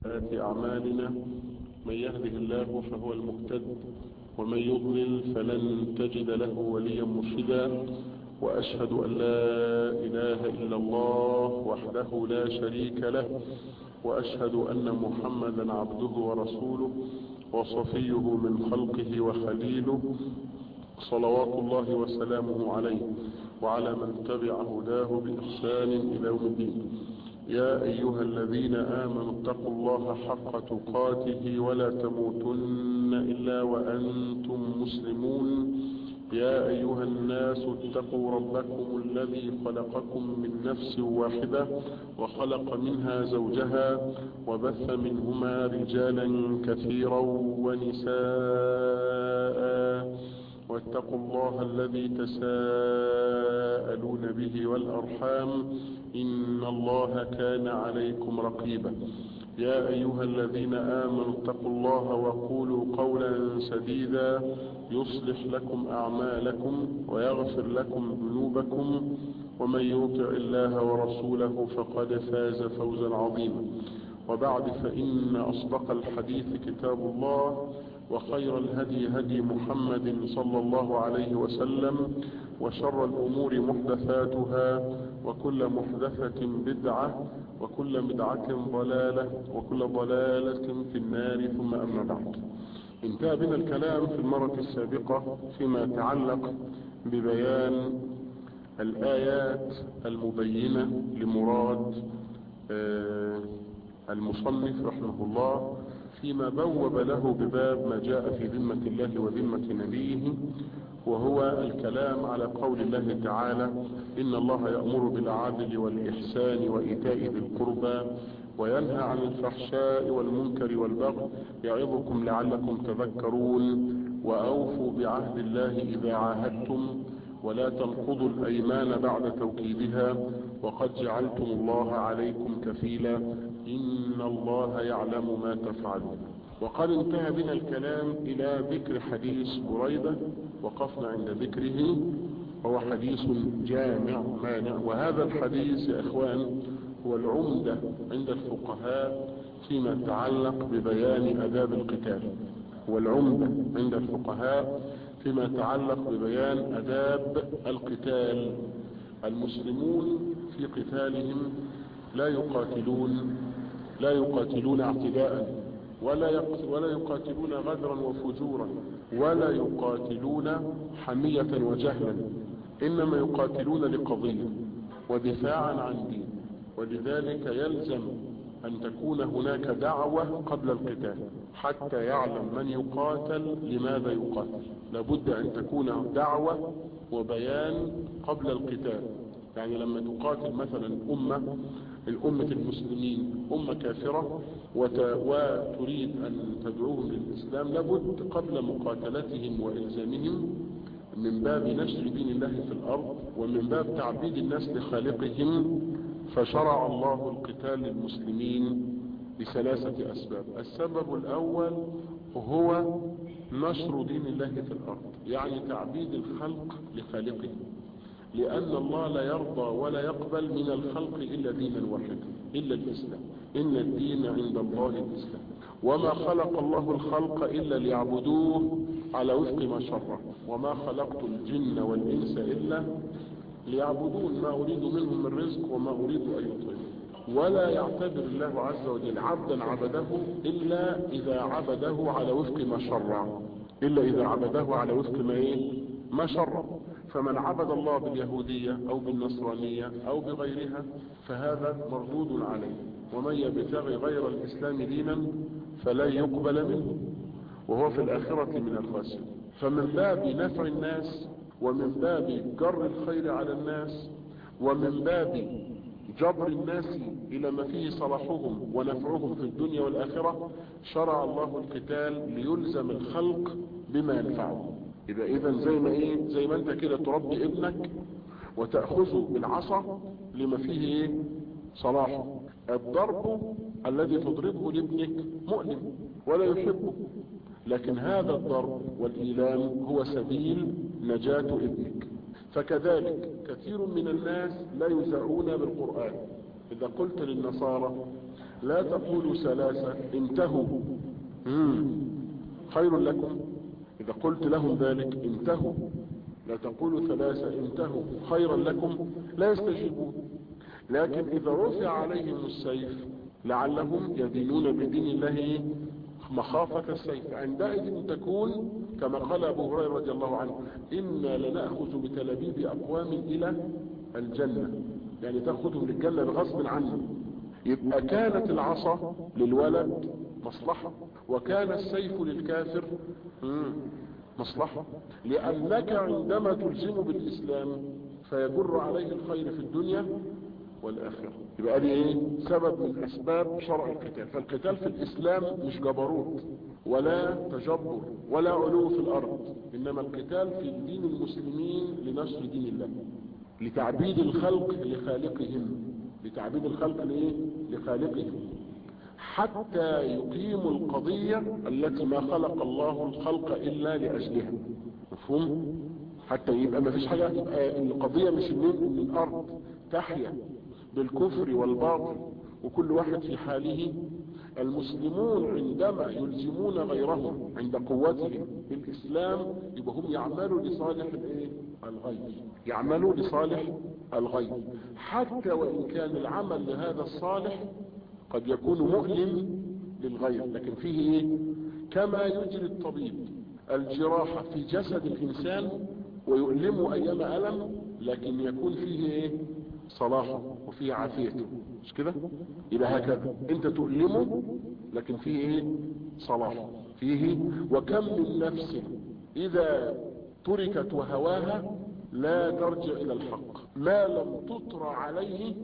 آت أعمالنا من يهده الله فهو المهتد ومن يضلل فلن تجد له وليا مرشدا وأشهد أن لا إله إلا الله وحده لا شريك له وأشهد أن محمدا عبده ورسوله وصفيه من خلقه وخليله صلوات الله وسلامه عليه وعلى من تبع هداه بإحسان إلى يوم الدين يا أيها الذين آمنوا اتقوا الله حق تقاته ولا تموتن إلا وأنتم مسلمون يا أيها الناس اتقوا ربكم الذي خلقكم من نفس واحدة وخلق منها زوجها وبث منهما رجالا كثيرا ونساء واتقوا الله الذي تساءلون به والأرحام إن الله كان عليكم رقيبا يا أيها الذين آمنوا اتقوا الله وقولوا قولا سديدا يصلح لكم أعمالكم ويغفر لكم ذنوبكم ومن يطع الله ورسوله فقد فاز فوزا عظيما وبعد فإن أصدق الحديث كتاب الله وخير الهدي هدي محمد صلى الله عليه وسلم وشر الأمور محدثاتها وكل محدثة بدعة وكل بدعة ضلالة وكل ضلالة في النار ثم أما بعد انتهى بنا الكلام في المرة السابقة فيما يتعلق ببيان الآيات المبينة لمراد المصنف رحمه الله فيما بوب له بباب ما جاء في ذمة الله وذمة نبيه وهو الكلام على قول الله تعالى إن الله يأمر بالعدل والإحسان وإيتاء ذي القربى وينهى عن الفحشاء والمنكر والبغي يعظكم لعلكم تذكرون وأوفوا بعهد الله إذا عاهدتم ولا تنقضوا الأيمان بعد توكيدها وقد جعلتم الله عليكم كفيلا إن الله يعلم ما تفعلون وقد انتهى بنا الكلام إلى ذكر حديث بريدة وقفنا عند ذكره وهو حديث جامع مانع وهذا الحديث يا إخوان هو العمدة عند الفقهاء فيما يتعلق ببيان أداب القتال والعمدة عند الفقهاء فيما يتعلق ببيان أداب القتال المسلمون في قتالهم لا يقاتلون لا يقاتلون اعتداء ولا ولا يقاتلون غدرا وفجورا ولا يقاتلون حمية وجهلا إنما يقاتلون لقضية ودفاعا عن دين ولذلك يلزم أن تكون هناك دعوة قبل القتال حتى يعلم من يقاتل لماذا يقاتل لابد أن تكون دعوة وبيان قبل القتال يعني لما تقاتل مثلا أمة الأمة المسلمين أمة كافرة وتريد أن تدعوهم للإسلام لابد قبل مقاتلتهم وإلزامهم من باب نشر دين الله في الأرض ومن باب تعبيد الناس لخالقهم فشرع الله القتال للمسلمين بثلاثة أسباب السبب الأول هو نشر دين الله في الأرض يعني تعبيد الخلق لخالقهم لأن الله لا يرضى ولا يقبل من الخلق إلا دينا واحدا إلا الإسلام إن الدين عند الله الإسلام وما خلق الله الخلق إلا ليعبدوه على وفق ما شرع وما خلقت الجن والإنس إلا ليعبدون ما أريد منهم من رزق وما أريد أن يطعمون ولا يعتبر الله عز وجل عبدا عبده إلا إذا عبده على وفق ما شرع إلا إذا عبده على وفق ما إيه ما شرع فمن عبد الله باليهودية أو بالنصرانية أو بغيرها فهذا مردود عليه ومن يبتغي غير الإسلام دينا فلا يقبل منه وهو في الآخرة من الخاسرين فمن باب نفع الناس ومن باب جر الخير على الناس ومن باب جبر الناس إلى ما فيه صلاحهم ونفعهم في الدنيا والآخرة شرع الله القتال ليلزم الخلق بما ينفعهم يبقى إذا زي ما إيه زي ما أنت كده تربي ابنك وتأخذه بالعصا لما فيه إيه صلاحه الضرب الذي تضربه لابنك مؤلم ولا يحبه لكن هذا الضرب والإيلام هو سبيل نجاة ابنك فكذلك كثير من الناس لا يزعون بالقرآن إذا قلت للنصارى لا تقولوا ثلاثة انتهوا مم. خير لكم إذا قلت لهم ذلك انتهوا لا تقولوا ثلاثة انتهوا خيرا لكم لا يستجيبون لكن إذا رفع عليهم السيف لعلهم يدينون بدين الله مخافة السيف عندئذ تكون كما قال أبو هريرة رضي الله عنه إنا لنأخذ بتلابيب أقوام إلى الجنة يعني تأخذهم للجنة بغصب عنهم يبقى كانت العصا للولد مصلحة وكان السيف للكافر مصلحة لأنك عندما تلزم بالإسلام فيجر عليه الخير في الدنيا والآخرة يبقى دي ايه سبب من أسباب شرع القتال فالقتال في الإسلام مش جبروت ولا تجبر ولا علو في الأرض إنما القتال في دين المسلمين لنشر دين الله لتعبيد الخلق لخالقهم لتعبيد الخلق لإيه؟ لخالقهم حتى يقيموا القضية التي ما خلق الله الخلق إلا لأجلها مفهوم؟ حتى يبقى ما فيش حاجة يبقى القضية مش ان الأرض تحيا بالكفر والباطل وكل واحد في حاله المسلمون عندما يلزمون غيرهم عند قوتهم بالإسلام يبقى هم يعملوا لصالح الايه الغير يعملوا لصالح الغير حتى وإن كان العمل لهذا الصالح قد يكون مؤلم للغير لكن فيه ايه كما يجري الطبيب الجراحة في جسد الإنسان ويؤلمه أيام ألم لكن يكون فيه ايه صلاحه وفيه عافيته مش كده يبقى هكذا انت تؤلمه لكن فيه ايه صلاح فيه وكم من نفس اذا تركت وهواها لا ترجع الى الحق ما لم تطرى عليه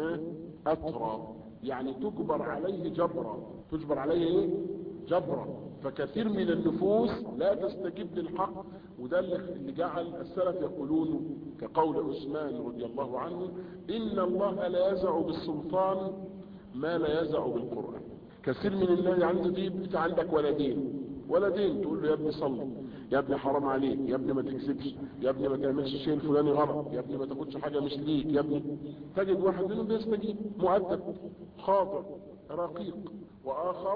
اطرى يعني تجبر عليه جبرا تجبر عليه ايه جبرا فكثير من النفوس لا تستجيب للحق وده اللي جعل السلف يقولون كقول عثمان رضي الله عنه ان الله لا يزع بالسلطان ما لا يزع بالقرآن كثير من الناس عنده دي انت عندك ولدين ولدين تقول له يا ابني صلي يا ابني حرام عليك يا ابني ما تكذبش يا ابني ما تعملش الشيء الفلاني غلط يا ابني ما تاخدش حاجه مش ليك يا ابني تجد واحد منهم بيستجيب مؤدب خاضع رقيق واخر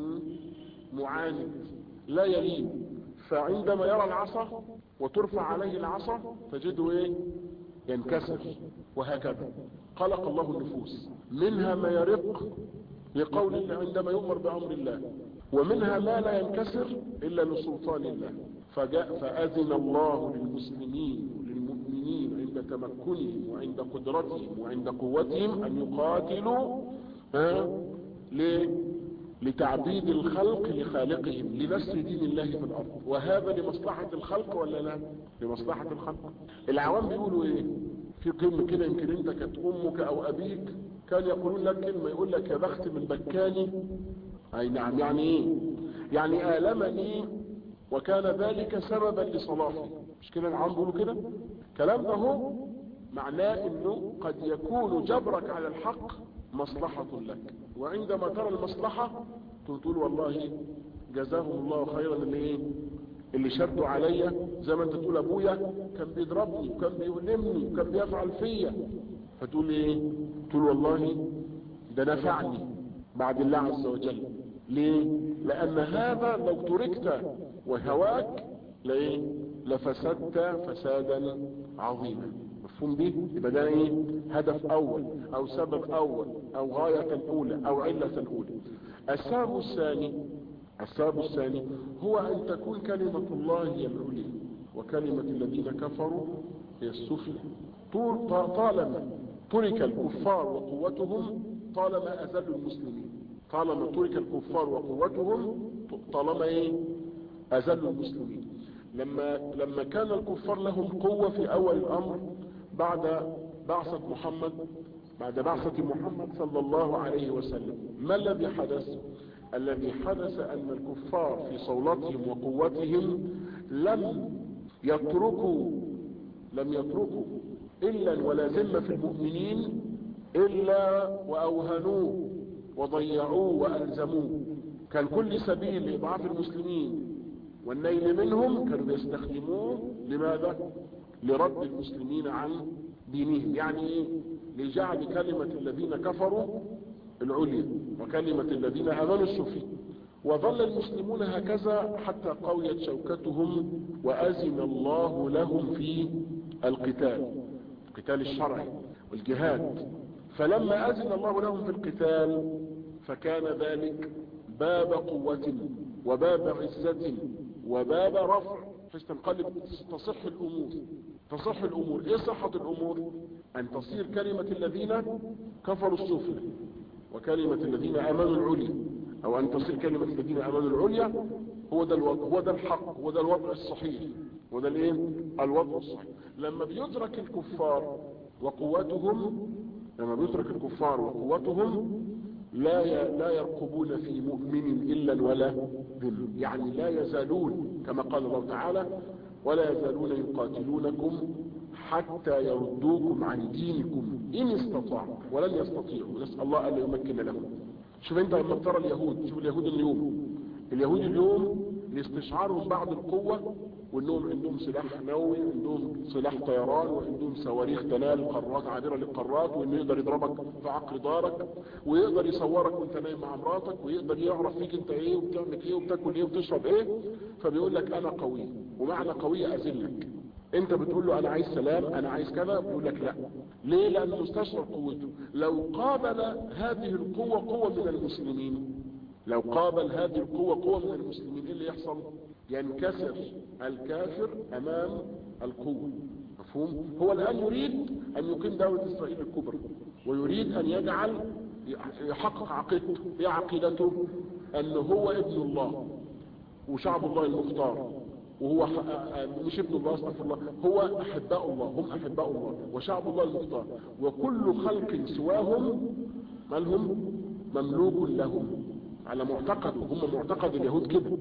معاند لا يلين فعندما يرى العصا وترفع عليه العصا تجده ايه ينكسر وهكذا خلق الله النفوس منها ما يرق لقول الله عندما يؤمر بأمر الله ومنها ما لا ينكسر إلا لسلطان الله فجاء فأذن الله للمسلمين وللمؤمنين عند تمكنهم وعند قدرتهم وعند قوتهم أن يقاتلوا ها ليه لتعبيد الخلق لخالقهم لنسر دين الله في الأرض وهذا لمصلحة الخلق ولا لا لمصلحة الخلق العوام بيقولوا ايه في كلمة كده يمكن انت كانت امك او ابيك كان يقولون لك كلمة يقول لك يا بخت من بكاني اي نعم يعني ايه يعني آلمني وكان ذلك سببا لصلاحي مش كده العوام بيقولوا كده كلام ده هو معناه انه قد يكون جبرك على الحق مصلحة لك وعندما ترى المصلحة تقول والله جزاهم الله خيرا اللي ايه اللي شدوا عليا زي ما انت تقول ابويا كان بيضربني وكان بيؤلمني وكان بيفعل فيا فتقول ايه تقول والله ده نفعني بعد الله عز وجل ليه لان هذا لو تركت وهواك لايه لفسدت فسادا عظيما مفهوم دي يبقى ده ايه هدف اول او سبب اول او غاية اولى او علة اولى السبب الثاني السبب الثاني هو ان تكون كلمة الله هي العليا وكلمة الذين كفروا هي السفلى طول طالما ترك الكفار وقوتهم طالما اذلوا المسلمين طالما ترك الكفار وقوتهم طالما ايه اذلوا المسلمين لما لما كان الكفار لهم قوة في اول الامر بعد بعثة محمد بعد بعثة محمد صلى الله عليه وسلم ما الذي حدث الذي حدث ان الكفار في صولتهم وقوتهم لم يتركوا لم يتركوا الا ولا ذمة في المؤمنين الا واوهنوه وضيعوه والزموه كان كل سبيل لاضعاف المسلمين والنيل منهم كانوا بيستخدموه لماذا لرد المسلمين عن دينهم يعني ايه لجعل كلمة الذين كفروا العليا وكلمة الذين امنوا السفلى وظل المسلمون هكذا حتى قويت شوكتهم واذن الله لهم في القتال القتال الشرعي والجهاد فلما اذن الله لهم في القتال فكان ذلك باب قوة وباب عزة وباب رفع حيث تنقلب تصح الامور تصح الامور ايه صحة الامور ان تصير كلمة الذين كفروا السفلى وكلمة الذين امنوا العليا او ان تصير كلمة الذين امنوا العليا هو ده الوضع هو ده الحق هو ده الوضع الصحيح هو ده الايه الوضع الصحيح لما بيدرك الكفار وقوتهم لما بيترك الكفار وقوتهم لا لا يرقبون في مؤمن الا ولا ذل يعني لا يزالون كما قال الله تعالى ولا يزالون يقاتلونكم حتى يردوكم عن دينكم ان استطاعوا ولن يستطيعوا نسال الله ان يمكن لهم شوف انت لما ترى اليهود شوف اليهود اليوم اليهود اليوم لاستشعارهم بعض القوة وانهم عندهم سلاح نووي عندهم سلاح طيران وعندهم صواريخ تنال قارات عابرة للقارات وانه يقدر يضربك في عقر دارك ويقدر يصورك وانت نايم مع مراتك ويقدر يعرف فيك انت ايه وبتعمل ايه وبتاكل ايه وبتشرب ايه فبيقول لك انا قوي ومعنى قوي اذلك انت بتقول له انا عايز سلام انا عايز كذا بيقول لك لا ليه لانه مستشعر قوته لو قابل هذه القوة قوة من المسلمين لو قابل هذه القوة قوة من المسلمين ايه اللي يحصل ينكسر الكافر امام القوة مفهوم هو الان يريد ان يقيم دولة اسرائيل الكبرى ويريد ان يجعل يحقق عقيدته ايه عقيدته ان هو ابن الله وشعب الله المختار وهو مش ابن الله استغفر الله هو احباء الله هم احباء الله وشعب الله المختار وكل خلق سواهم مالهم مملوك لهم على معتقد هم معتقد اليهود كده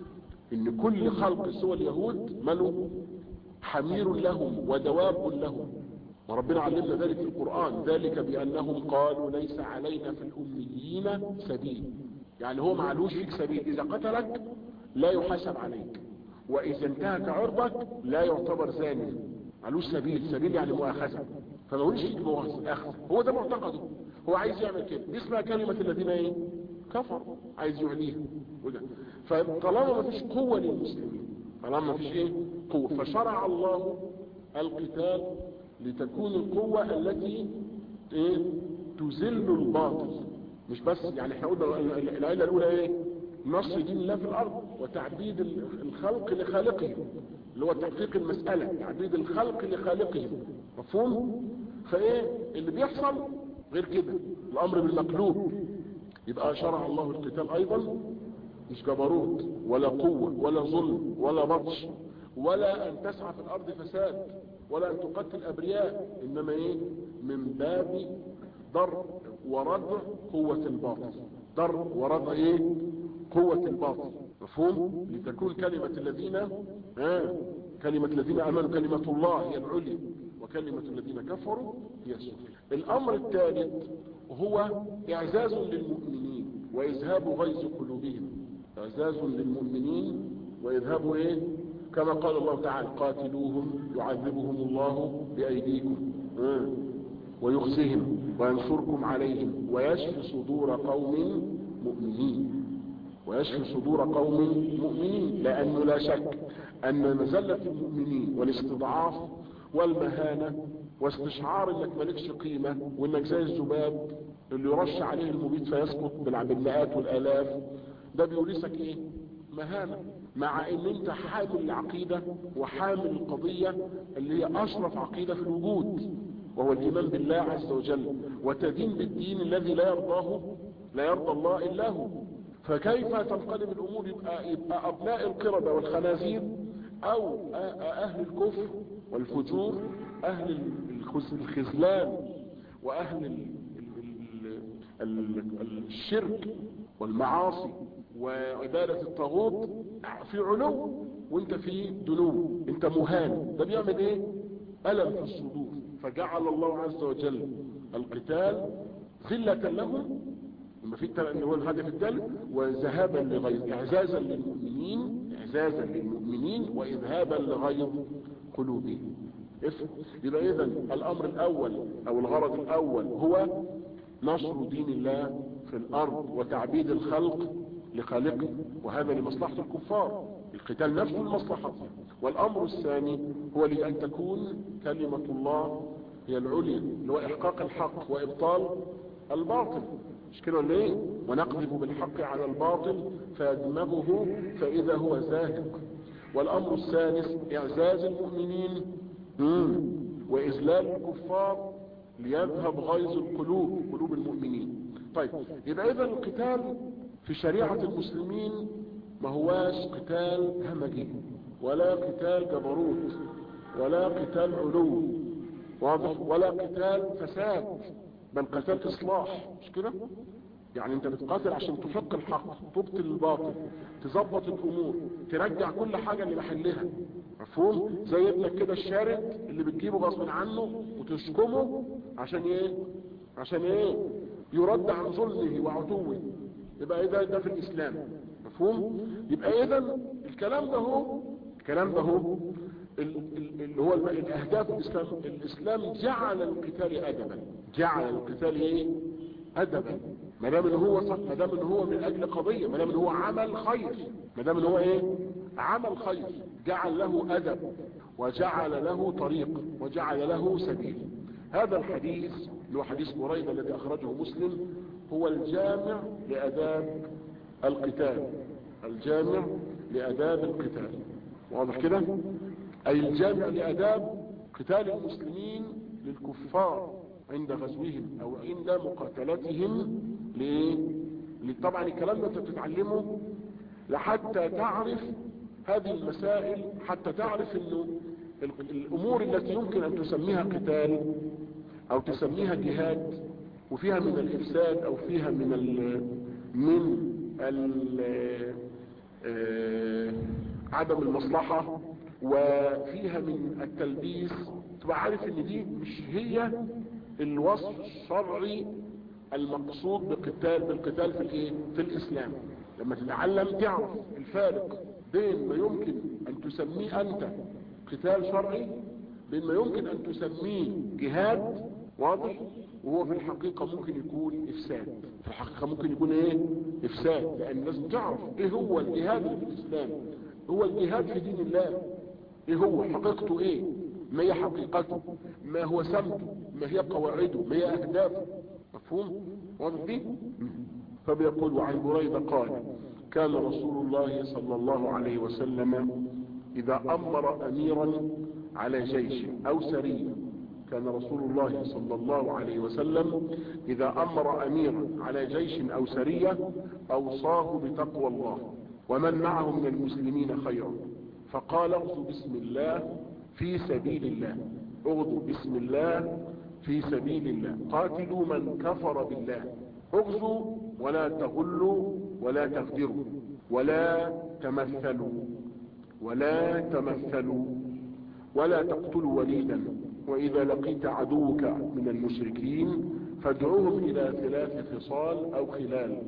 ان كل خلق سوى اليهود ماله حمير لهم ودواب لهم وربنا علمنا ذلك في القرآن ذلك بأنهم قالوا ليس علينا في الأميين سبيل يعني هو معلوش فيك سبيل إذا قتلك لا يحاسب عليك وإذا انتهك عرضك لا يعتبر زاني معلوش سبيل سبيل يعني مؤاخذة فمالوش فيك مؤاخذة هو ده معتقده هو عايز يعمل كده دي اسمها كلمة الذين ايه كفر عايز يعليها فطالما ما فيش قوة للمسلمين طالما ما فيش ايه قوة فشرع الله القتال لتكون القوة التي ايه تذل الباطل مش بس يعني احنا قلنا العيلة الاولى ايه نصر دين الله في الارض وتعبيد الخلق لخالقهم اللي هو تحقيق المسألة تعبيد الخلق لخالقهم مفهوم فايه اللي بيحصل غير كده الامر بالمقلوب يبقى شرع الله القتال ايضا مش جبروت ولا قوة ولا ظلم ولا بطش ولا ان تسعى في الارض فساد ولا ان تقتل ابرياء انما ايه من باب ضر وردع قوة الباطل ضر وردع ايه قوة الباطل مفهوم لتكون كلمة الذين آه كلمة الذين امنوا كلمة الله هي العليا وكلمة الذين كفروا هي السفلى الامر الثالث هو اعزاز للمؤمنين واذهاب غيظ قلوبهم اعزاز للمؤمنين واذهاب ايه كما قال الله تعالى قاتلوهم يعذبهم الله بايديكم آه. ويخزهم وينصركم عليهم ويشفي صدور قوم مؤمنين ويشفي صدور قوم مؤمنين لانه لا شك ان مزلة المؤمنين والاستضعاف والمهانة واستشعار انك مالكش قيمة وانك زي الذباب اللي يرش عليه المبيد فيسقط بالمئات والالاف ده بيورثك ايه مهانة مع ان انت حامل العقيدة وحامل القضية اللي هي اشرف عقيدة في الوجود وهو الايمان بالله عز وجل وتدين بالدين الذي لا يرضاه لا يرضى الله الا هو فكيف تنقلب الامور يبقى, يبقى ابناء القردة والخنازير او اهل الكفر والفجور اهل الخذلان واهل الشرك والمعاصي وعبادة الطاغوت في علو وانت في دنو انت مهان ده بيعمل ايه ألم في الصدور فجعل الله عز وجل القتال ذلة لهم لما في اللي هو الهدف الثالث وذهابا لغيظ اعزازا للمؤمنين اعزازا للمؤمنين واذهابا لغيظ قلوبهم يبقى اذا الامر الاول او الغرض الاول هو نصر دين الله في الارض وتعبيد الخلق لخالقه وهذا لمصلحة الكفار القتال نفسه لمصلحته والامر الثاني هو لان تكون كلمة الله هي العليا اللي هو احقاق الحق وابطال الباطل مش كده ولا ايه ونقذف بالحق على الباطل فيدمغه فاذا هو زاهق والامر الثالث اعزاز المؤمنين مم. واذلال الكفار ليذهب غيظ القلوب قلوب المؤمنين طيب يبقى اذا القتال في شريعة المسلمين ما هواش قتال همجي ولا قتال جبروت ولا قتال علو واضح ولا قتال فساد بل قتال اصلاح مش كده يعني انت بتقاتل عشان تحق الحق تبطل الباطل تظبط الامور ترجع كل حاجة اللي محلها مفهوم زي ابنك كده الشارد اللي بتجيبه غصب عنه وتشكمه عشان ايه عشان ايه يرد عن ظلمه وعتوه يبقى ايه ده ده في الاسلام مفهوم يبقى اذا الكلام ده هو الكلام ده هو اللي هو الاهداف الاسلام الاسلام جعل القتال ادبا جعل القتال ايه ادبا ما دام ان هو صح ما دام ان هو من اجل قضيه ما دام ان هو عمل خير ما دام ان هو ايه عمل خير جعل له ادب وجعل له طريق وجعل له سبيل هذا الحديث اللي هو حديث بريدة الذي اخرجه مسلم هو الجامع لاداب القتال الجامع لاداب القتال واضح كده اي الجامع لاداب قتال المسلمين للكفار عند غزوهم او عند مقاتلتهم ليه طبعا الكلام ده انت بتتعلمه لحتى تعرف هذه المسائل حتى تعرف انه الامور التي يمكن ان تسميها قتال او تسميها جهاد وفيها من الافساد او فيها من ال من ال عدم المصلحة وفيها من التلبيس تبقى عارف ان دي مش هي الوصف الشرعي المقصود بقتال بالقتال في الايه في الاسلام لما تتعلم تعرف الفارق بين ما يمكن ان تسميه انت قتال شرعي بين ما يمكن ان تسميه جهاد واضح وهو في الحقيقة ممكن يكون افساد في الحقيقة ممكن يكون ايه افساد لان لازم تعرف ايه هو الجهاد اللي في الاسلام هو الجهاد في دين الله ايه هو حقيقته ايه ما هي حقيقته ما هو سمته ما هي قواعده ما هي اهدافه مفهوم واضح دي فبيقول وعن بريدة قال كان رسول الله صلى الله عليه وسلم اذا امر اميرا على جيش او سرية كان رسول الله صلى الله عليه وسلم اذا امر اميرا على جيش او سرية اوصاه بتقوى الله ومن معه من المسلمين خيرا فقال اغزوا بسم الله في سبيل الله اغزوا بسم الله في سبيل الله قاتلوا من كفر بالله اغزوا ولا تغلوا ولا تغدروا ولا تمثلوا ولا تمثلوا ولا تقتلوا وليدا واذا لقيت عدوك من المشركين فادعوهم الى ثلاث خصال او خلال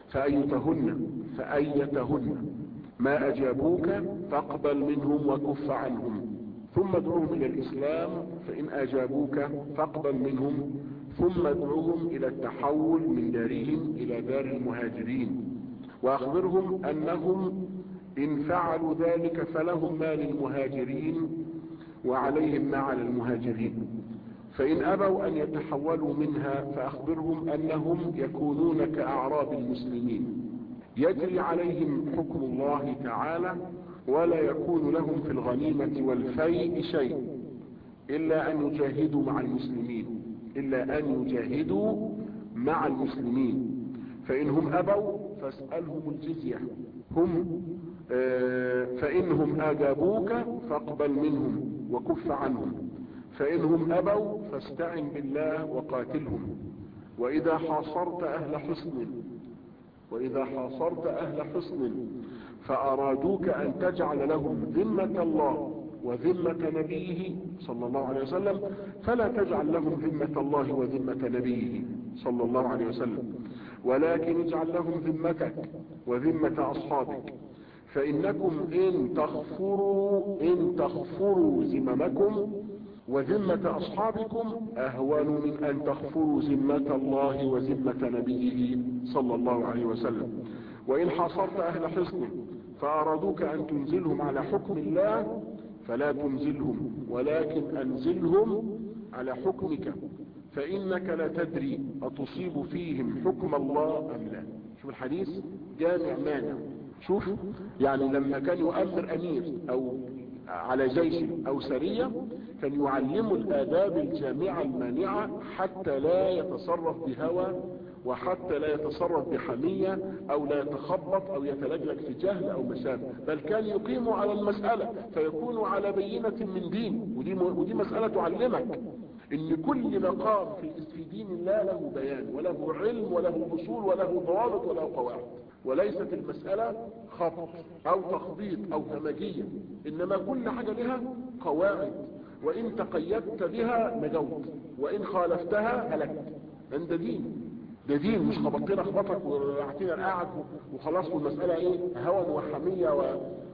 فايتهن فايتهن ما اجابوك فاقبل منهم وكف عنهم ثم ادعوهم الى الاسلام فان اجابوك فاقبل منهم ثم ادعوهم الى التحول من دارهم الى دار المهاجرين واخبرهم انهم ان فعلوا ذلك فلهم ما للمهاجرين وعليهم ما على المهاجرين فان ابوا ان يتحولوا منها فاخبرهم انهم يكونون كاعراب المسلمين يجري عليهم حكم الله تعالى ولا يكون لهم في الغنيمة والفيء شيء إلا أن يجاهدوا مع المسلمين إلا أن يجاهدوا مع المسلمين فإنهم أبوا فاسألهم الجزية هم آه فإنهم آجابوك فاقبل منهم وكف عنهم فإنهم أبوا فاستعن بالله وقاتلهم وإذا حاصرت أهل حصن وإذا حاصرت أهل حصن فأرادوك أن تجعل لهم ذمة الله وذمة نبيه صلى الله عليه وسلم فلا تجعل لهم ذمة الله وذمة نبيه صلى الله عليه وسلم ولكن اجعل لهم ذمتك وذمة أصحابك فإنكم إن تغفروا إن تغفروا ذممكم وذمة أصحابكم أهون من أن تغفروا ذمة الله وذمة نبيه صلى الله عليه وسلم وإن حاصرت أهل حصن فأرادوك أن تنزلهم على حكم الله فلا تنزلهم ولكن أنزلهم على حكمك فإنك لا تدري أتصيب فيهم حكم الله أم لا شوف الحديث جامع مانع شوف يعني لما كان يؤمر أمير أو على جيش أو سرية كان يعلم الآداب الجامعة المانعة حتى لا يتصرف بهوى وحتى لا يتصرف بحمية او لا يتخبط او يتلجلج في جهل او مشابه بل كان يقيم على المسألة فيكون على بينة من دين ودي, ودي مسألة تعلمك ان كل مقام في في دين الله له بيان وله علم وله اصول وله ضوابط وله قواعد وليست المسألة خبط او تخبيط او همجية انما كل حاجة لها قواعد وان تقيدت بها نجوت وان خالفتها هلكت عند دين ده دين مش خبطتنا خبطك ورعتنا القعد وخلاص والمسألة ايه هوى وحمية و...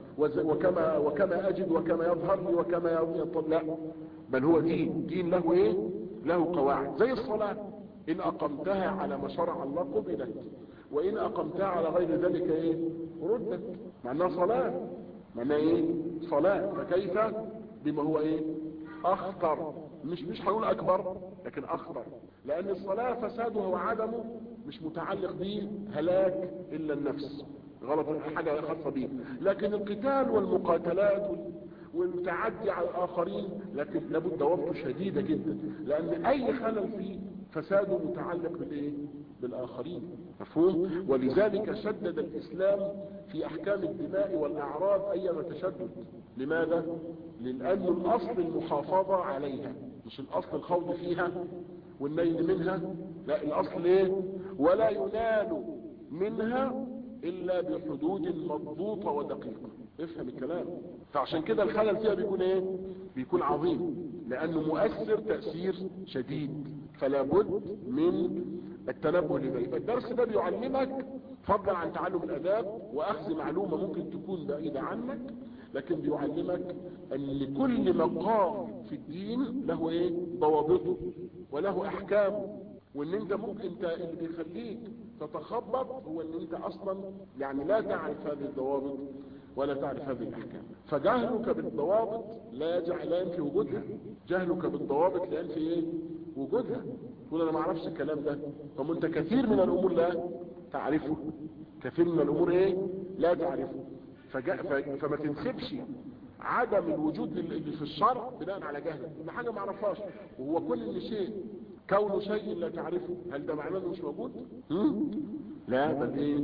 وكما وكما اجد وكما يظهر لي وكما يطلع لا بل هو دين دين له ايه له قواعد زي الصلاة ان اقمتها على ما شرع الله قبلت وان اقمتها على غير ذلك ايه ردت معناها صلاة معناها ايه صلاة فكيف بما هو ايه اخطر مش مش هنقول اكبر لكن اخطر لان الصلاة فسادها وعدمه مش متعلق به هلاك الا النفس غلط حاجة خاصة به لكن القتال والمقاتلات والتعدي على الاخرين لكن لابد ضوابطه شديدة جدا لان اي خلل فيه فساده متعلق بالايه بالاخرين مفهوم ولذلك شدد الاسلام في احكام الدماء والاعراض ايما تشدد لماذا لان الاصل المحافظة عليها مش الاصل الخوض فيها والنيل منها لا الاصل ايه ولا ينال منها الا بحدود مضبوطة ودقيقة افهم الكلام فعشان كده الخلل فيها بيكون ايه بيكون عظيم لانه مؤثر تأثير شديد فلا بد من التنبه لذلك الدرس ده بيعلمك فضلا عن تعلم الاداب واخذ معلومة ممكن تكون بعيدة عنك لكن بيعلمك ان كل مقام في الدين له ايه ضوابطه وله احكامه وان انت ممكن انت اللي بيخليك تتخبط هو ان انت اصلا يعني لا تعرف هذه الضوابط ولا تعرف هذه الاحكام فجهلك بالضوابط لا يجعل لا ينفي وجودها جهلك بالضوابط لا ينفي ايه وجودها تقول انا ما اعرفش الكلام ده طب انت كثير من الامور لا تعرفه كثير من الامور ايه لا تعرفه فجا فما تنسبش عدم الوجود اللي في الشرع بناء على جهلك ان حاجه ما اعرفهاش وهو كل شيء كون شيء لا تعرفه هل ده معناه انه مش موجود هم؟ لا بل ايه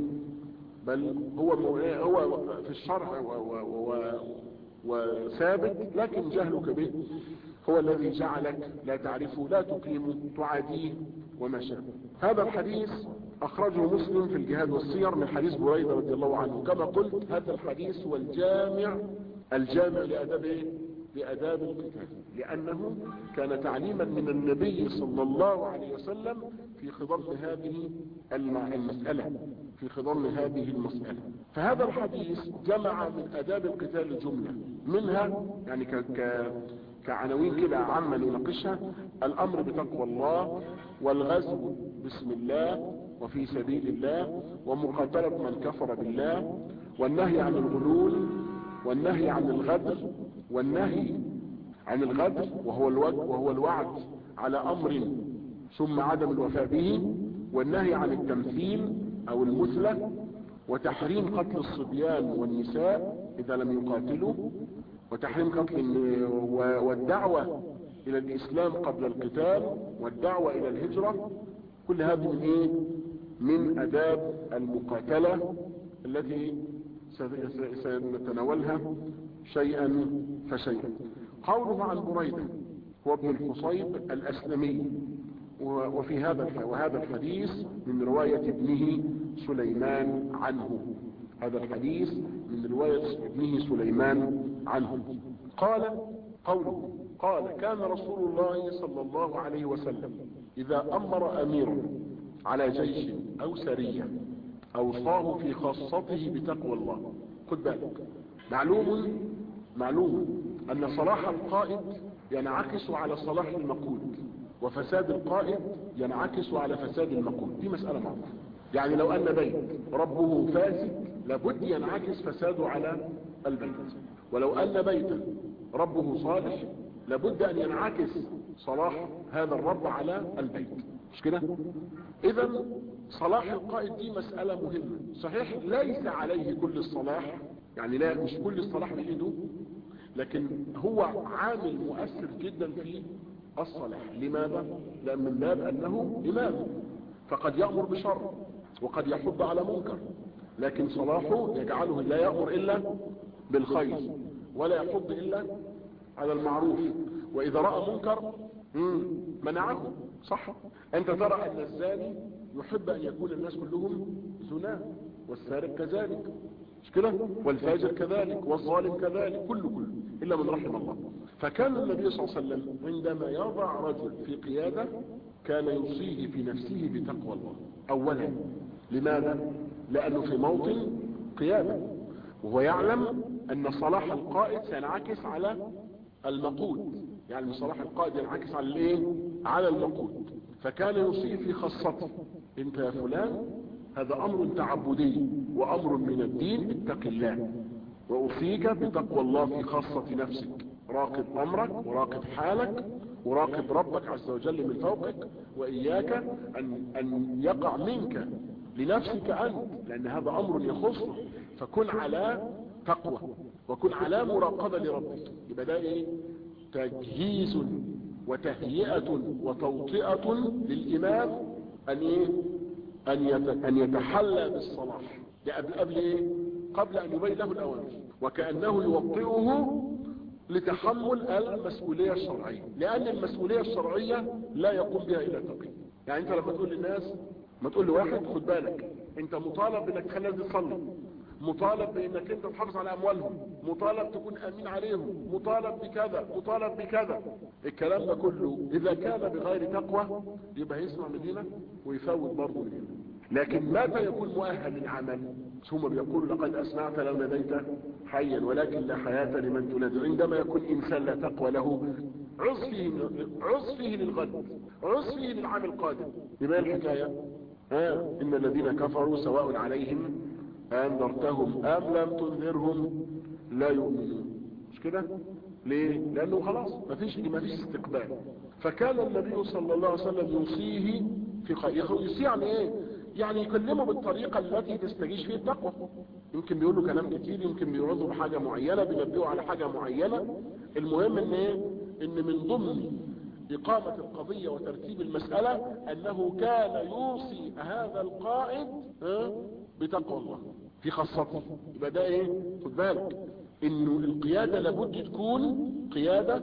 بل هو هو في الشرع وثابت لكن جهلك به هو الذي جعلك لا تعرفه لا تقيمه تعاديه وما شابه هذا الحديث اخرجه مسلم في الجهاد والسير من حديث بريدة رضي الله عنه كما قلت هذا الحديث هو الجامع الجامع لاداب ايه لاداب القتال لانه كان تعليما من النبي صلى الله عليه وسلم في خضم هذه المسألة في خضم هذه المسألة فهذا الحديث جمع من اداب القتال جملة منها يعني ك ك كعناوين كده عامة نناقشها الامر بتقوى الله والغزو بسم الله وفي سبيل الله ومقاتلة من كفر بالله والنهي عن الغلول والنهي عن الغدر والنهي عن الغدر وهو الوعد, وهو الوعد على امر ثم عدم الوفاء به والنهي عن التمثيل او المثلة وتحريم قتل الصبيان والنساء اذا لم يقاتلوا وتحريم قتل والدعوة الى الاسلام قبل القتال والدعوة الى الهجرة كل هذه من ايه من اداب المقاتلة التي سنتناولها شيئا فشيئا قوله عن بريدة هو ابن الحصيب الاسلمي وفي هذا وهذا الحديث من رواية ابنه سليمان عنه هذا الحديث من رواية ابنه سليمان عنه قال قوله قال كان رسول الله صلى الله عليه وسلم اذا امر اميرا على جيش او سرية اوصاه في خاصته بتقوى الله خد بالك معلوم معلوم ان صلاح القائد ينعكس على صلاح المقود وفساد القائد ينعكس على فساد المقود دي مسألة معروفة يعني لو أن بيت ربه فاسد لابد ينعكس فساده على البيت ولو أن بيتا ربه صالح لابد أن ينعكس صلاح هذا الرب على البيت مش كده إذا صلاح القائد دي مسألة مهمة صحيح ليس عليه كل الصلاح يعني لا مش كل الصلاح بإيده لكن هو عامل مؤثر جدا في الصلاح لماذا؟ لأن من باب أنه إمام فقد يأمر بشر وقد يحب على منكر لكن صلاحه يجعله لا يأمر إلا بالخير ولا يحب إلا على المعروف وإذا رأى منكر منعه صح أنت ترى أن الزاني يحب أن يكون الناس كلهم زناه والسارق كذلك مش كده والفاجر كذلك والظالم كذلك كله كله إلا من رحم الله فكان النبي صلى الله عليه وسلم عندما يضع رجل في قيادة كان يوصيه في نفسه بتقوى الله أولا لماذا؟ لأنه في موطن قيادة وهو يعلم أن صلاح القائد سينعكس على المقود يعني صلاح القائد ينعكس على الايه على المقود فكان يوصيه في خاصته انت يا فلان هذا امر تعبدي وامر من الدين اتق الله واوصيك بتقوى الله في خاصة نفسك راقب امرك وراقب حالك وراقب ربك عز وجل من فوقك واياك ان, أن يقع منك لنفسك انت لان هذا امر يخصك فكن على تقوى وكن على مراقبة لربك يبقى ده ايه تجهيز وتهيئة وتوطئة للإمام أن إيه؟ أن أن يتحلى بالصلاح ده قبل قبل إيه؟ قبل أن يبين له الأوامر وكأنه يوطئه لتحمل المسؤولية الشرعية لأن المسؤولية الشرعية لا يقوم بها إلا تقي يعني أنت لما تقول للناس ما تقول لواحد خد بالك أنت مطالب بأنك تخلي الناس تصلي مطالب بانك انت تحافظ على اموالهم مطالب تكون امين عليهم مطالب بكذا مطالب بكذا الكلام ده كله اذا كان بغير تقوى يبقى يسمع من هنا ويفوت برضه من هنا لكن متى يكون مؤهل للعمل ثم بيقول لقد اسمعت لو ناديت حيا ولكن لا حياة لمن تنادي عندما يكون انسان لا تقوى له عز فيه عز فيه للغد عز فيه للعام القادم يبقى الحكاية آه ان الذين كفروا سواء عليهم أنذرتهم أم لم تنذرهم لا يؤمنون مش كده ليه لأنه خلاص مفيش مفيش استقبال فكان النبي صلى الله عليه وسلم يوصيه في خير يوصيه يعني ايه يعني يكلمه بالطريقة التي تستجيش فيه التقوى يمكن بيقول له كلام كتير يمكن بيعرضه بحاجة معينة بينبهه على حاجة معينة المهم ان ايه ان من ضمن إقامة القضية وترتيب المسألة أنه كان يوصي هذا القائد بتقوى الله في خاصته يبقى ده ايه خد بالك انه القيادة لابد تكون قيادة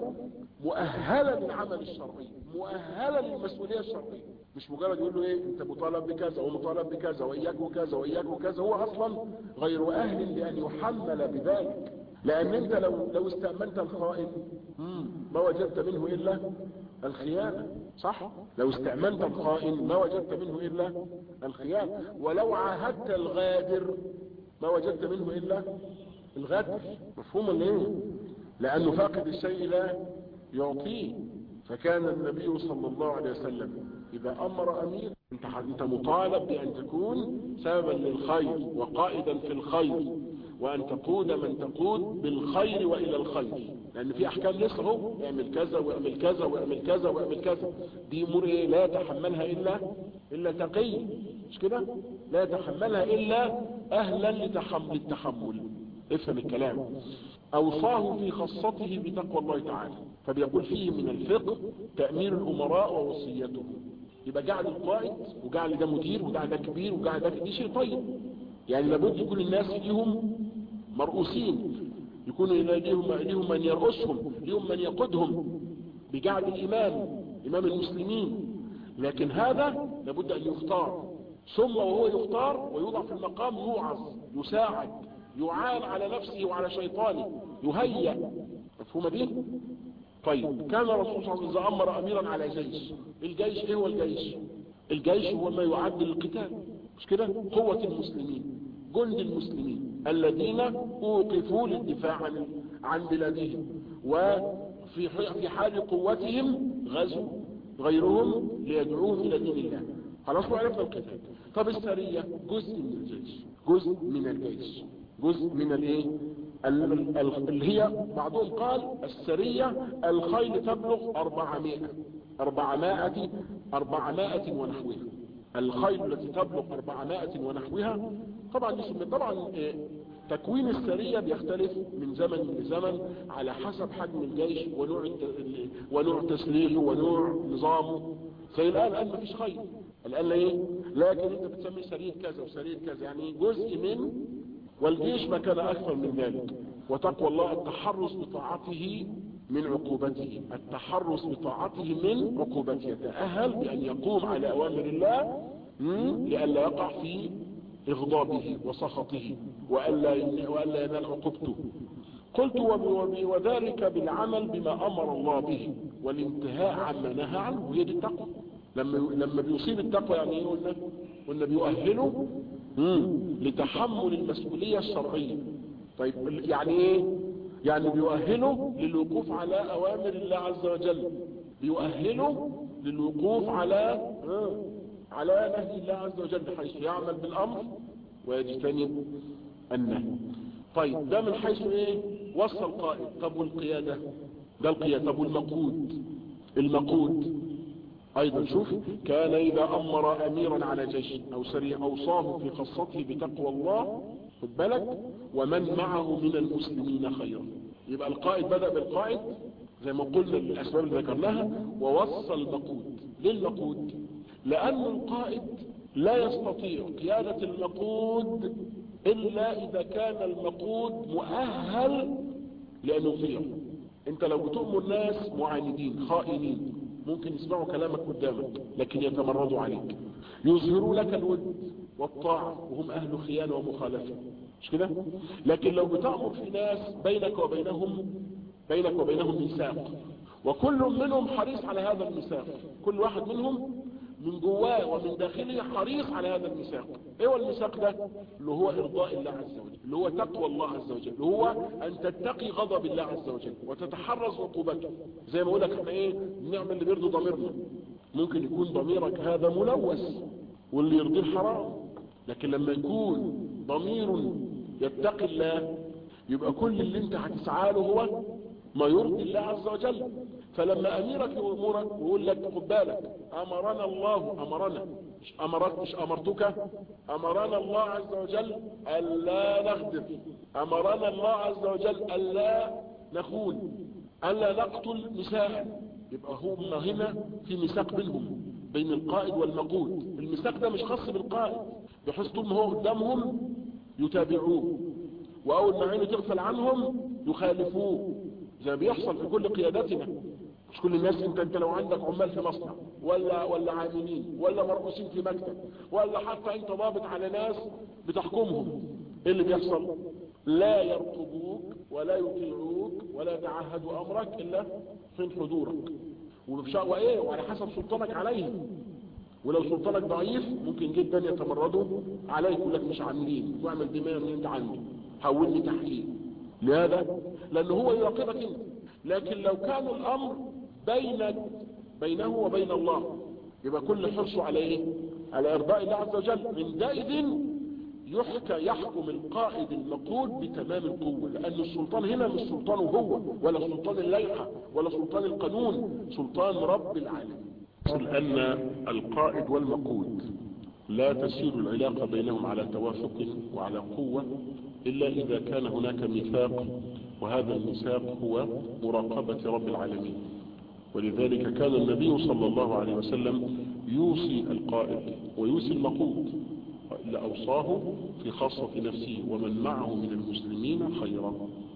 مؤهلة للعمل الشرعي مؤهلة للمسؤولية الشرعية مش مجرد يقول له ايه انت مطالب بكذا ومطالب بكذا واياك وكذا واياك وكذا هو اصلا غير اهل لان يحمل بذلك لان انت لو لو استأمنت الخائن ما وجدت منه الا الخيانة صح لو استعملت الخائن ما وجدت منه إلا الخيانة ولو عاهدت الغادر ما وجدت منه إلا الغدر مفهوم ليه لأنه فاقد الشيء لا يعطيه فكان النبي صلى الله عليه وسلم إذا أمر أمير انت, انت مطالب بأن تكون سببا للخير وقائدا في الخير وأن تقود من تقود بالخير وإلى الخير لأن في أحكام لسه هو اعمل كذا واعمل كذا واعمل كذا واعمل كذا دي أمور إيه لا يتحملها إلا إلا تقي مش كده لا يتحملها إلا أهلا لتحمل التحمل افهم الكلام أوصاه في خاصته بتقوى الله تعالى فبيقول فيه من الفقه تأمير الأمراء ووصيتهم يبقى جعل القائد وجعل ده مدير وجعل ده كبير وجعل ده دي شيء طيب يعني لابد يكون الناس فيهم مرؤوسين يكون ليهم ليهم من يرؤسهم ليهم من يقودهم بجعل الإمام إمام المسلمين لكن هذا لابد أن يختار ثم وهو يختار ويوضع في المقام يوعظ يساعد يعان على نفسه وعلى شيطانه يهيأ مفهومة دي طيب كان الرسول صلى الله عليه وسلم أمر أميرا على جيش الجيش ايه هو الجيش الجيش هو ما يعد للقتال مش كده قوة المسلمين جند المسلمين الذين اوقفوا للدفاع عن عن بلادهم في في حال قوتهم غزوا غيرهم ليدعوهم الى دين الله خلاص وعرفنا القتال طب السرية جزء من الجيش جزء من الجيش جزء من الايه اللي هي بعضهم قال السرية الخيل تبلغ 400 400 400 ونحوها الخيل التي تبلغ 400 ونحوها طبعا دي طبعا تكوين السرية بيختلف من زمن لزمن على حسب حجم الجيش ونوع ونوع تسليحه ونوع نظامه زي الآن الآن مفيش خيل الآن ايه لكن انت بتسمي سرية كذا وسرية كذا يعني جزء من والجيش ما كان أكثر من ذلك وتقوى الله التحرس بطاعته من عقوبته التحرس بطاعته من عقوبته يتأهل بأن يقوم على أوامر الله لئلا يقع في إغضابه وسخطه وألا وألا ينال عقوبته قلت وذلك بالعمل بما أمر الله به والانتهاء عما نهى عنه هي دي التقوى لما لما بيصيب التقوى يعني ايه قلنا قلنا بيؤهله لتحمل المسؤولية الشرعية طيب يعني ايه يعني بيؤهله للوقوف على اوامر الله عز وجل بيؤهله للوقوف على على نهي الله عز وجل حيث يعمل بالامر ويجتنب النهي طيب ده من حيث ايه وصل القائد طب والقيادة ده القيادة طب والمقود المقود ايضا شوف كان اذا امر اميرا على جيش او سريع اوصاه في خاصته بتقوى الله خد بالك ومن معه من المسلمين خيرا يبقى القائد بدأ بالقائد زي ما قلنا الاسباب اللي ذكرناها ووصى المقود ليه المقود لان القائد لا يستطيع قيادة المقود الا اذا كان المقود مؤهل لان يطيع انت لو بتؤمر ناس معاندين خائنين ممكن يسمعوا كلامك قدامك لكن يتمردوا عليك يظهروا لك الود والطاعة وهم اهل خيانة ومخالفة مش كده لكن لو بتأمر في ناس بينك وبينهم بينك وبينهم ميثاق وكل منهم حريص على هذا الميثاق كل واحد منهم من جواه ومن داخله حريص على هذا الميثاق ايه هو الميثاق ده اللي هو ارضاء الله عز وجل اللي هو تقوى الله عز وجل اللي هو ان تتقي غضب الله عز وجل وتتحرز عقوبته زي ما اقول لك احنا ايه بنعمل اللي بيرضي ضميرنا ممكن يكون ضميرك هذا ملوث واللي يرضيه حرام لكن لما يكون ضمير يتقي الله يبقى كل اللي انت هتسعى له هو ما يرضي الله عز وجل فلما اميرك يامرك ويقول لك خد بالك امرنا الله امرنا مش امرك مش امرتك امرنا الله عز وجل الا نغدر امرنا الله عز وجل الا نخون الا نقتل نساء يبقى هم هنا في ميثاق بينهم بين القائد والمقود الميثاق ده مش خاص بالقائد بحيث طول ما هو قدامهم يتابعوه واول ما عينه تغفل عنهم يخالفوه زي ما بيحصل في كل قياداتنا مش كل الناس انت انت لو عندك عمال في مصنع ولا ولا عاملين ولا مرؤوسين في مكتب ولا حتى انت ضابط على ناس بتحكمهم ايه اللي بيحصل لا يرقبوك ولا يطيعوك ولا يتعهدوا امرك الا في حضورك وبشقوة ايه وعلى حسب سلطانك عليهم ولو سلطانك ضعيف ممكن جدا يتمردوا عليك يقول لك مش عاملين واعمل دماء من انت عنده حولني تحكيم لهذا لان هو يراقبك انت لكن لو كان الامر بينك بينه وبين الله يبقى كل حرصه على ايه على ارضاء الله عز وجل عندئذ يحكى يحكم القائد المقود بتمام القوة لأن السلطان هنا مش سلطانه هو ولا سلطان الليحة ولا سلطان القانون سلطان رب العالمين أن القائد والمقود لا تسير العلاقة بينهم على توافق وعلى قوة إلا إذا كان هناك ميثاق وهذا الميثاق هو مراقبة رب العالمين ولذلك كان النبي صلى الله عليه وسلم يوصي القائد ويوصي المقود لأوصاه في خاصة نفسه ومن معه من المسلمين خيرا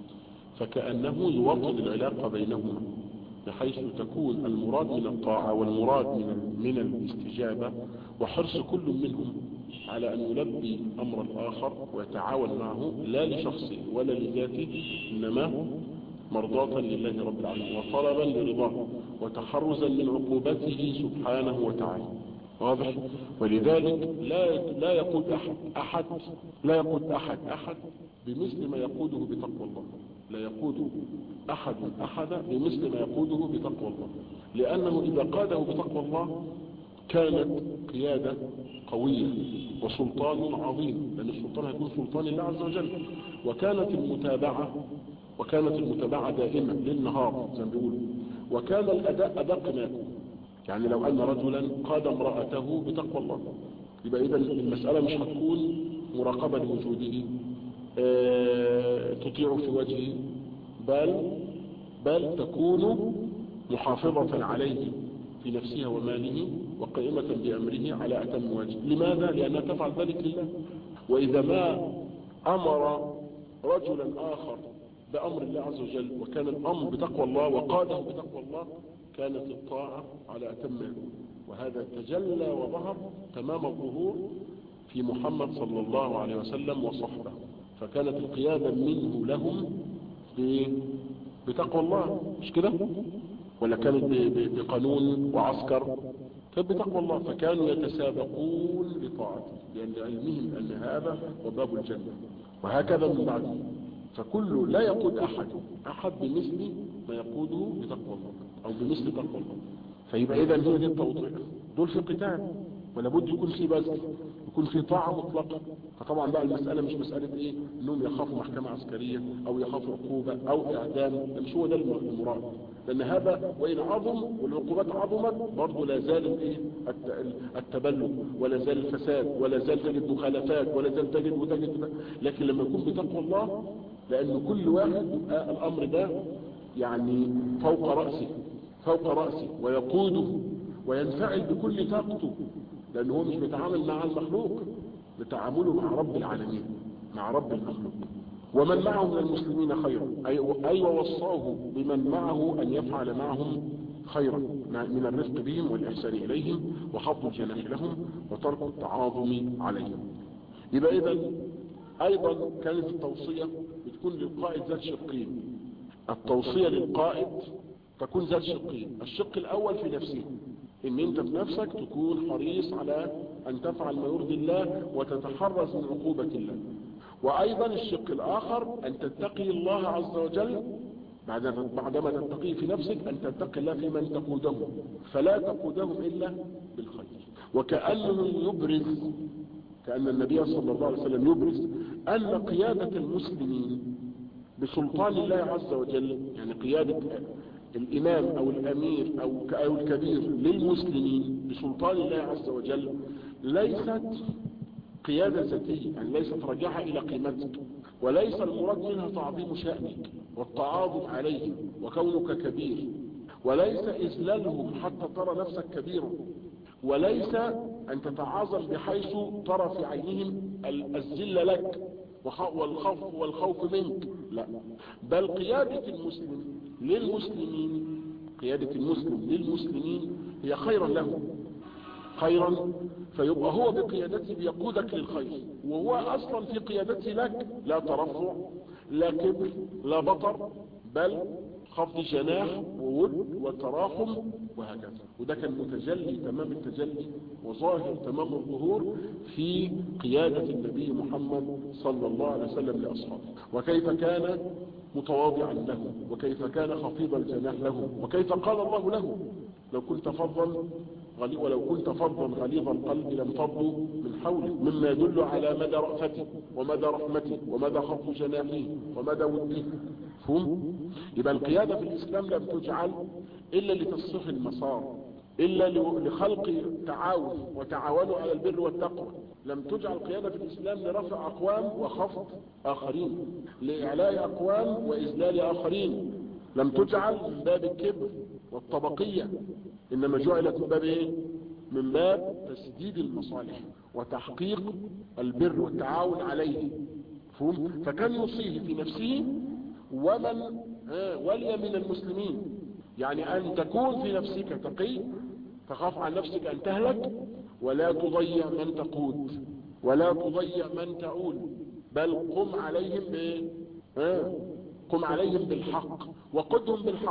فكأنه يوطن العلاقة بينهما بحيث تكون المراد من الطاعة والمراد من, من الاستجابة وحرص كل منهم على أن يلبي أمر الآخر ويتعاون معه لا لشخصه ولا لذاته إنما مرضاة لله رب العالمين وطلبا لرضاه وتحرزا من عقوبته سبحانه وتعالى واضح ولذلك لا لا يقود احد احد لا يقود احد احد بمثل ما يقوده بتقوى الله لا يقود احد احد بمثل ما يقوده بتقوى الله لانه اذا قاده بتقوى الله كانت قيادة قوية وسلطان عظيم لأن السلطان هيكون سلطان الله عز وجل وكانت المتابعة وكانت المتابعة دائمة للنهار زي ما بيقولوا وكان الأداء أدق ما يكون يعني لو أن رجلا قاد امرأته بتقوى الله يبقى إذا المسألة مش هتكون مراقبة لوجوده اه تطيع في وجهه بل بل تكون محافظة عليه في نفسها وماله وقائمة بأمره على أتم وجه لماذا؟ لأنها تفعل ذلك لله وإذا ما أمر رجلا آخر بأمر الله عز وجل وكان الأمر بتقوى الله وقاده بتقوى الله كانت الطاعة على أتم وهذا تجلى وظهر تمام الظهور في محمد صلى الله عليه وسلم وصحبه فكانت القيادة منه لهم بتقوى الله مش كده ولا كانت بقانون وعسكر كانت بتقوى الله فكانوا يتسابقون بطاعته لأن علمهم أن هذا هو باب الجنة وهكذا من بعده فكل لا يقود أحد أحد بمثل ما يقوده بتقوى الله أو بمثل تقوى الله فيبقى إذا هي دي التوضيح دول في قتال ولا بد يكون في بذل يكون في طاعة مطلقة فطبعا بقى المسألة مش مسألة ايه انهم يخافوا محكمة عسكرية او يخافوا عقوبة او اعدام مش هو ده المراد لان هذا وان عظم والعقوبات عظمت برضه لا زال الايه التبلد ولا زال الفساد ولا زال تجد مخالفات ولا زال تجد وتجد لكن لما يكون بتقوى الله لان كل واحد يبقى الامر ده يعني فوق رأسه فوق رأسه ويقوده وينفعل بكل طاقته لأنه هو مش بيتعامل مع المخلوق بتعامله مع رب العالمين مع رب المخلوق ومن معه من المسلمين خيرا أي أيوة وصاه بمن معه أن يفعل معهم خيرا من الرفق بهم والإحسان إليهم وخفض الجناح لهم وترك التعاظم عليهم يبقى إذا أيضا كانت التوصية بتكون للقائد ذات شقين التوصية للقائد تكون ذات شقين الشق الأول في نفسه ان انت بنفسك تكون حريص على ان تفعل ما يرضي الله وتتحرز من عقوبة الله وايضا الشق الاخر ان تتقي الله عز وجل بعدما تتقي في نفسك ان تتقي الله في من تقودهم فلا تقودهم الا بالخير وكأنه يبرز كأن النبي صلى الله عليه وسلم يبرز ان قيادة المسلمين بسلطان الله عز وجل يعني قيادة الإمام أو الأمير أو أو الكبير للمسلمين بسلطان الله عز وجل ليست قيادة ذاتية يعني ليست راجعة إلى قيمتك وليس المراد منها تعظيم شأنك والتعاظم عليهم وكونك كبير وليس إذلالهم حتى ترى نفسك كبيرا وليس أن تتعاظم بحيث ترى في عينهم الذل لك والخوف والخوف منك لا بل قيادة المسلم للمسلمين قيادة المسلم للمسلمين هي خيرا لهم خيرا فيبقى هو بقيادته بيقودك للخير وهو اصلا في قيادته لك لا ترفع لا كبر لا بطر بل خفض جناح وود وتراحم وهكذا وده كان متجلي تمام التجلي وظاهر تمام الظهور في قيادة النبي محمد صلى الله عليه وسلم لأصحابه وكيف كان متواضعا له وكيف كان خفيض الجناح له وكيف قال الله له لو كنت فظا ولو كنت فظا غليظ القلب لانفضوا من حولك مما يدل على مدى رأفته ومدى رحمته ومدى خفض جناحه ومدى وده فهم يبقى القيادة في الإسلام لم تجعل إلا لتصحيح المسار إلا لخلق تعاون وتعاونوا على البر والتقوى لم تجعل قيادة في الإسلام لرفع أقوام وخفض آخرين لإعلاء أقوام وإذلال آخرين لم تجعل من باب الكبر والطبقية إنما جعلت من باب إيه؟ من باب تسديد المصالح وتحقيق البر والتعاون عليه فهم؟ فكان يوصيه في نفسه ومن ولي من المسلمين يعني أن تكون في نفسك تقي تخاف عن نفسك أن تهلك ولا تضيع من تقود ولا تضيع من تعول بل قم عليهم ب قم عليهم بالحق وقدهم بالحق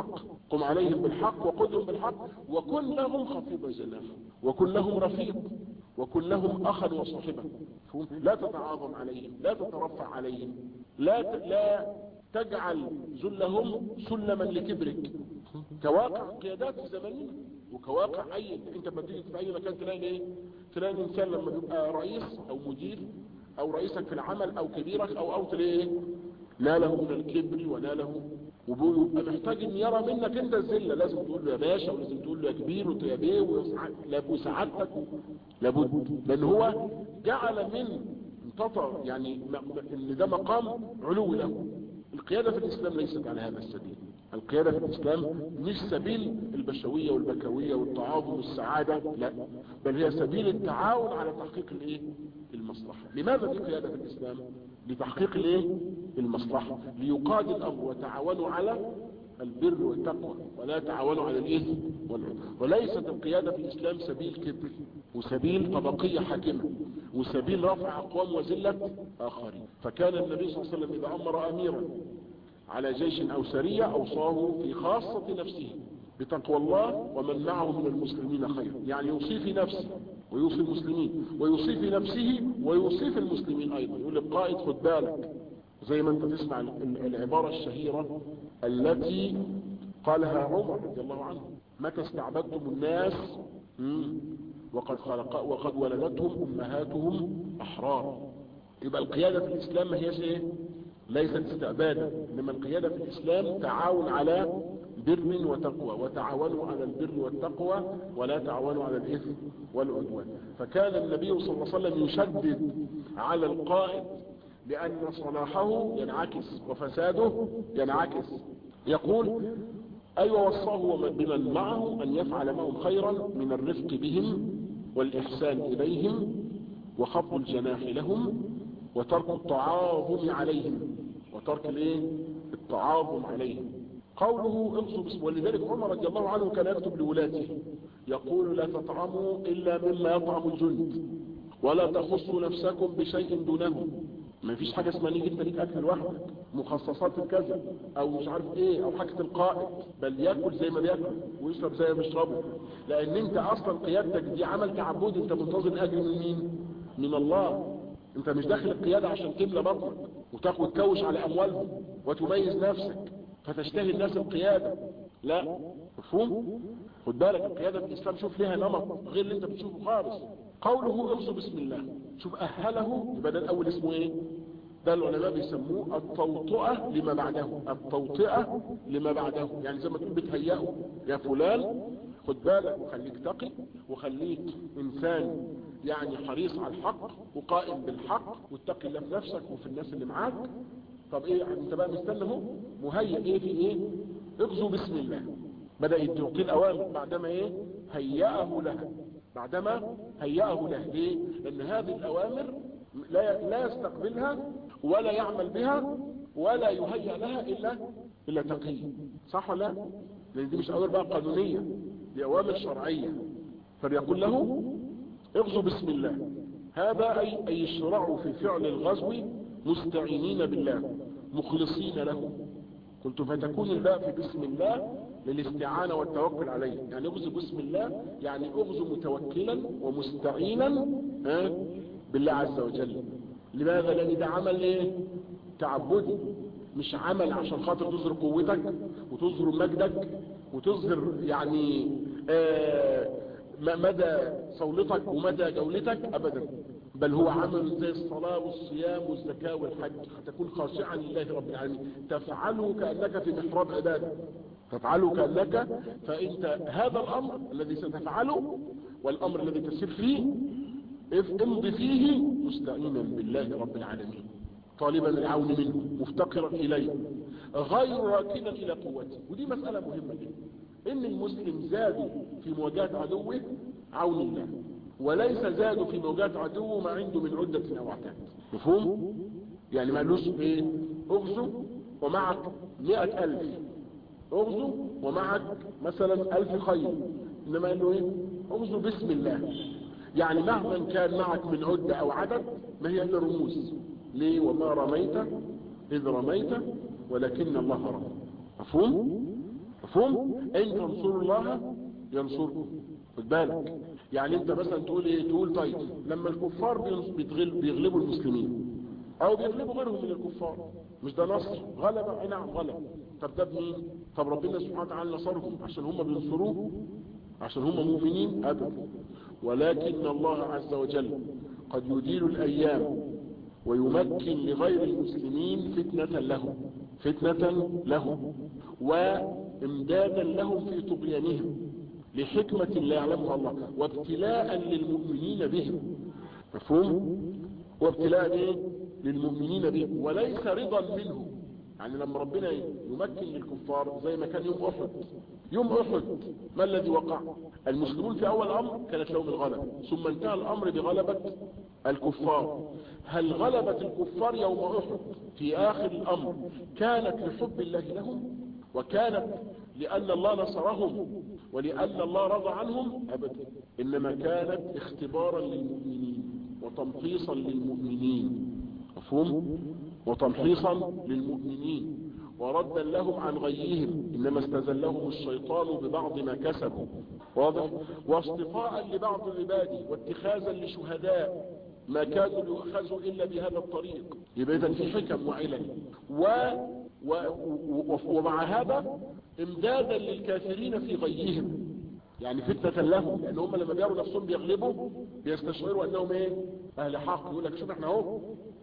قم عليهم بالحق وقدهم بالحق وكن لهم خفيض جناح وكن لهم رفيق وكن لهم اخا وصاحبا لا تتعاظم عليهم لا تترفع عليهم لا ت... لا تجعل ذلهم سلما لكبرك كواقع قيادات في زماننا وكواقع اي انت لما تيجي في اي مكان تلاقي ايه تلاقي الانسان لما بيبقى رئيس او مدير او رئيسك في العمل او كبيرك او او تلاقي ايه ناله من الكبر وناله وبيبقى محتاج ان يرى منك انت الذله لازم تقول له يا باشا ولازم تقول له يا كبير وانت يا بيه وسعادتك لابد لان هو جعل من انتطر يعني ان ده مقام علو له القيادة في الإسلام ليست على هذا السبيل القيادة في الإسلام مش سبيل البشوية والبكوية والتعاظم والسعادة لا بل هي سبيل التعاون على تحقيق الايه المصلحة لماذا دي قيادة في الإسلام لتحقيق الايه المصلحة ليقاد الأمر وتعاونوا على البر والتقوى ولا تعاونوا على الاثم والعدوان وليست القيادة في الإسلام سبيل كبر وسبيل طبقية حاكمة وسبيل رفع أقوام وزلة آخرين فكان النبي صلى الله عليه وسلم إذا أمر أميرا على جيش أو سرية أوصاه في خاصة نفسه بتقوى الله ومن معه من المسلمين خير يعني يوصي في نفسه ويوصي المسلمين ويوصي في نفسه ويوصي في المسلمين أيضا يقول للقائد خد بالك زي ما انت تسمع العبارة الشهيرة التي قالها عمر رضي الله عنه متى استعبدتم الناس وقد خلق وقد ولدتهم امهاتهم احرار يبقى القيادة في الاسلام ما هيش ايه ليست استعبادا انما القيادة في الاسلام تعاون على بر وتقوى وتعاونوا على البر والتقوى ولا تعاونوا على الاثم والعدوان فكان النبي صلى الله عليه وسلم يشدد على القائد لأن صلاحه ينعكس وفساده ينعكس يقول أيوة وصاه بمن معه أن يفعل معهم خيرا من الرفق بهم والإحسان إليهم وخفض الجناح لهم وترك التعاظم عليهم وترك الايه التعاظم عليهم قوله اغزوا باسم ولذلك عمر رضي الله عنه كان يكتب لولاته يقول لا تطعموا إلا مما يطعم الجند ولا تخصوا نفسكم بشيء دونهم ما فيش حاجة اسمها نيجي انت ليك اكل لوحدك مخصصات الكذا او مش عارف ايه او حاجة القائد بل ياكل زي ما بياكل ويشرب زي ما بيشربه لان انت اصلا قيادتك دي عمل تعبد انت منتظر اجر من مين من الله انت مش داخل القيادة عشان تملى بطنك وتاخد تكوش على اموالهم وتميز نفسك فتشتهي الناس القيادة لا مفهوم خد بالك القيادة في الاسلام شوف ليها نمط غير اللي انت بتشوفه خالص قوله اغزو بسم الله شوف اهله يبقى ده الاول اسمه ايه ده العلماء بيسموه التوطئة لما بعده التوطئة لما بعده يعني زي ما تقول بتهيئه يا فلان خد بالك وخليك تقي وخليك انسان يعني حريص على الحق وقائم بالحق واتقي الله في نفسك وفي الناس اللي معاك طب ايه انت بقى مستنى اهو مهيئ ايه في ايه اغزو بسم الله بدأ يعطي الاوامر بعدما ايه هيأه لها بعدما هيأه له ليه لان هذه الاوامر لا لا يستقبلها ولا يعمل بها ولا يهيأ لها الا الا تقي صح ولا لا لان دي مش اوامر بقى قانونيه دي اوامر شرعيه فليقول له اغزو بسم الله هذا اي اي اشرعوا في فعل الغزو مستعينين بالله مخلصين له قلت فتكون الباء في بسم الله للاستعانة والتوكل عليه يعني اغزو بسم الله يعني اغزو متوكلا ومستعينا بالله عز وجل لماذا لان ده عمل ايه تعبدي مش عمل عشان خاطر تظهر قوتك وتظهر مجدك وتظهر يعني آه مدى صولتك ومدى جولتك ابدا بل هو عمل زي الصلاة والصيام والزكاة والحج تكون خاشعا لله رب العالمين تفعله كأنك في محراب عبادة تفعله كأنك فانت هذا الامر الذي ستفعله والامر الذي تسير فيه امضي فيه مستعينا بالله رب العالمين طالبا العون منه مفتقرا اليه غير راكنا الى قوته ودي مسألة مهمة جدا ان المسلم زاد في مواجهة عدوه عون الله وليس زاد في مواجهة عدوه ما عنده من عدة او عتاد مفهوم يعني ما قالوش ايه اغزو ومعك مئة الف اغزو ومعك مثلا الف خير انما قال له ايه اغزو بسم الله يعني مهما كان معك من عدة او عدد ما هي الا رموز ليه وما رميت اذ رميت ولكن الله رمى مفهوم مفهوم ان تنصروا الله ينصركم خد بالك يعني انت مثلا تقول ايه تقول طيب لما الكفار بيغلبوا, بيغلبوا المسلمين او بيغلبوا غيرهم من الكفار مش ده نصر غلبة اي نعم غلب طب ده بمين طب ربنا سبحانه وتعالى نصرهم عشان هم بينصروه عشان هم مؤمنين ابدا ولكن الله عز وجل قد يدير الايام ويمكن لغير المسلمين فتنة لهم فتنة لهم وامدادا لهم في طغيانهم لحكمة لا يعلمها الله وابتلاء للمؤمنين بهم مفهوم وابتلاء ايه للمؤمنين بهم وليس رضا منه يعني لما ربنا يمكن للكفار زي ما كان يوم احد يوم احد ما الذي وقع المسلمون في اول امر كانت لهم الغلبة ثم انتهى الامر بغلبة الكفار هل غلبة الكفار يوم احد في اخر الامر كانت لحب الله لهم وكانت لان الله نصرهم ولان الله رضى عنهم ابدا انما كانت اختبارا للمؤمنين وتمحيصا للمؤمنين مفهوم وتمحيصا للمؤمنين وردا لهم عن غيهم انما استزلهم الشيطان ببعض ما كسبوا واضح واصطفاء لبعض العباد واتخاذا لشهداء ما كانوا ليؤخذوا الا بهذا الطريق يبقى اذا في حكم وعلل و... و... و... ومع هذا امدادا للكافرين في غيهم يعني فتنة لهم لان هم لما بيروا نفسهم بيغلبوا بيستشعروا انهم ايه اهل حق يقول لك شوف احنا اهو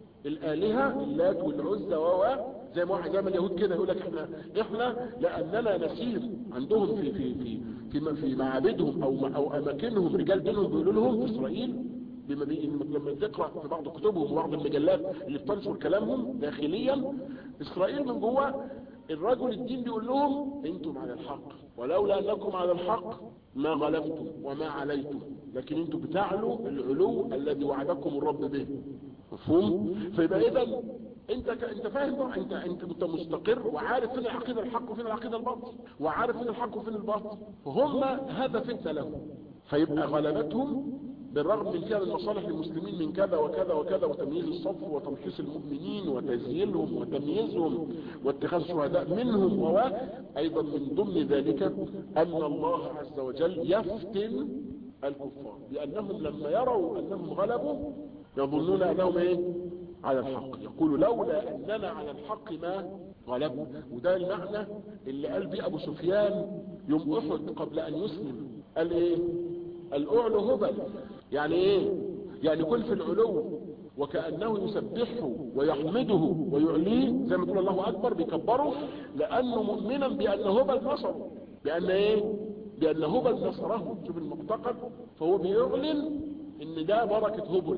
الالهة اللات والعزة و زي ما واحد زي ما اليهود كده يقول لك احنا احنا لاننا نسير عندهم في في في في, في معابدهم او او اماكنهم رجال دينهم بيقولوا لهم في اسرائيل بما بي لما تقرا في بعض كتبهم وبعض المجلات اللي بتنشر كلامهم داخليا اسرائيل من جوه الرجل الدين بيقول لهم انتم على الحق ولولا انكم على الحق ما غلبتم وما عليتم لكن انتم بتعلوا العلو الذي وعدكم الرب به مفهوم فيبقى اذا انت ك... انت فاهم بقى انت انت انت مستقر وعارف فين العقيده الحق وفين العقيده الباطل وعارف فين الحق وفين الباطل فهم هذا فتنه لهم فيبقى غلبتهم بالرغم من كان المصالح للمسلمين من كذا وكذا وكذا وتمييز الصف وتمحيص المؤمنين وتزييلهم وتمييزهم واتخاذ شهداء منهم و ايضا من ضمن ذلك ان الله عز وجل يفتن الكفار بانهم لما يروا انهم غلبوا يظنون انهم ايه على الحق يقول لولا اننا على الحق ما غلبنا وده المعنى اللي قال بيه ابو سفيان يوم احد قبل ان يسلم قال ايه الاعلو هبل يعني ايه يعني كل في العلو وكأنه يسبحه ويحمده ويعليه زي ما تقول الله اكبر بيكبره لانه مؤمنا بان هبل نصره بان ايه بان هبل نصره شوف المعتقد فهو بيعلن ان ده بركة هبل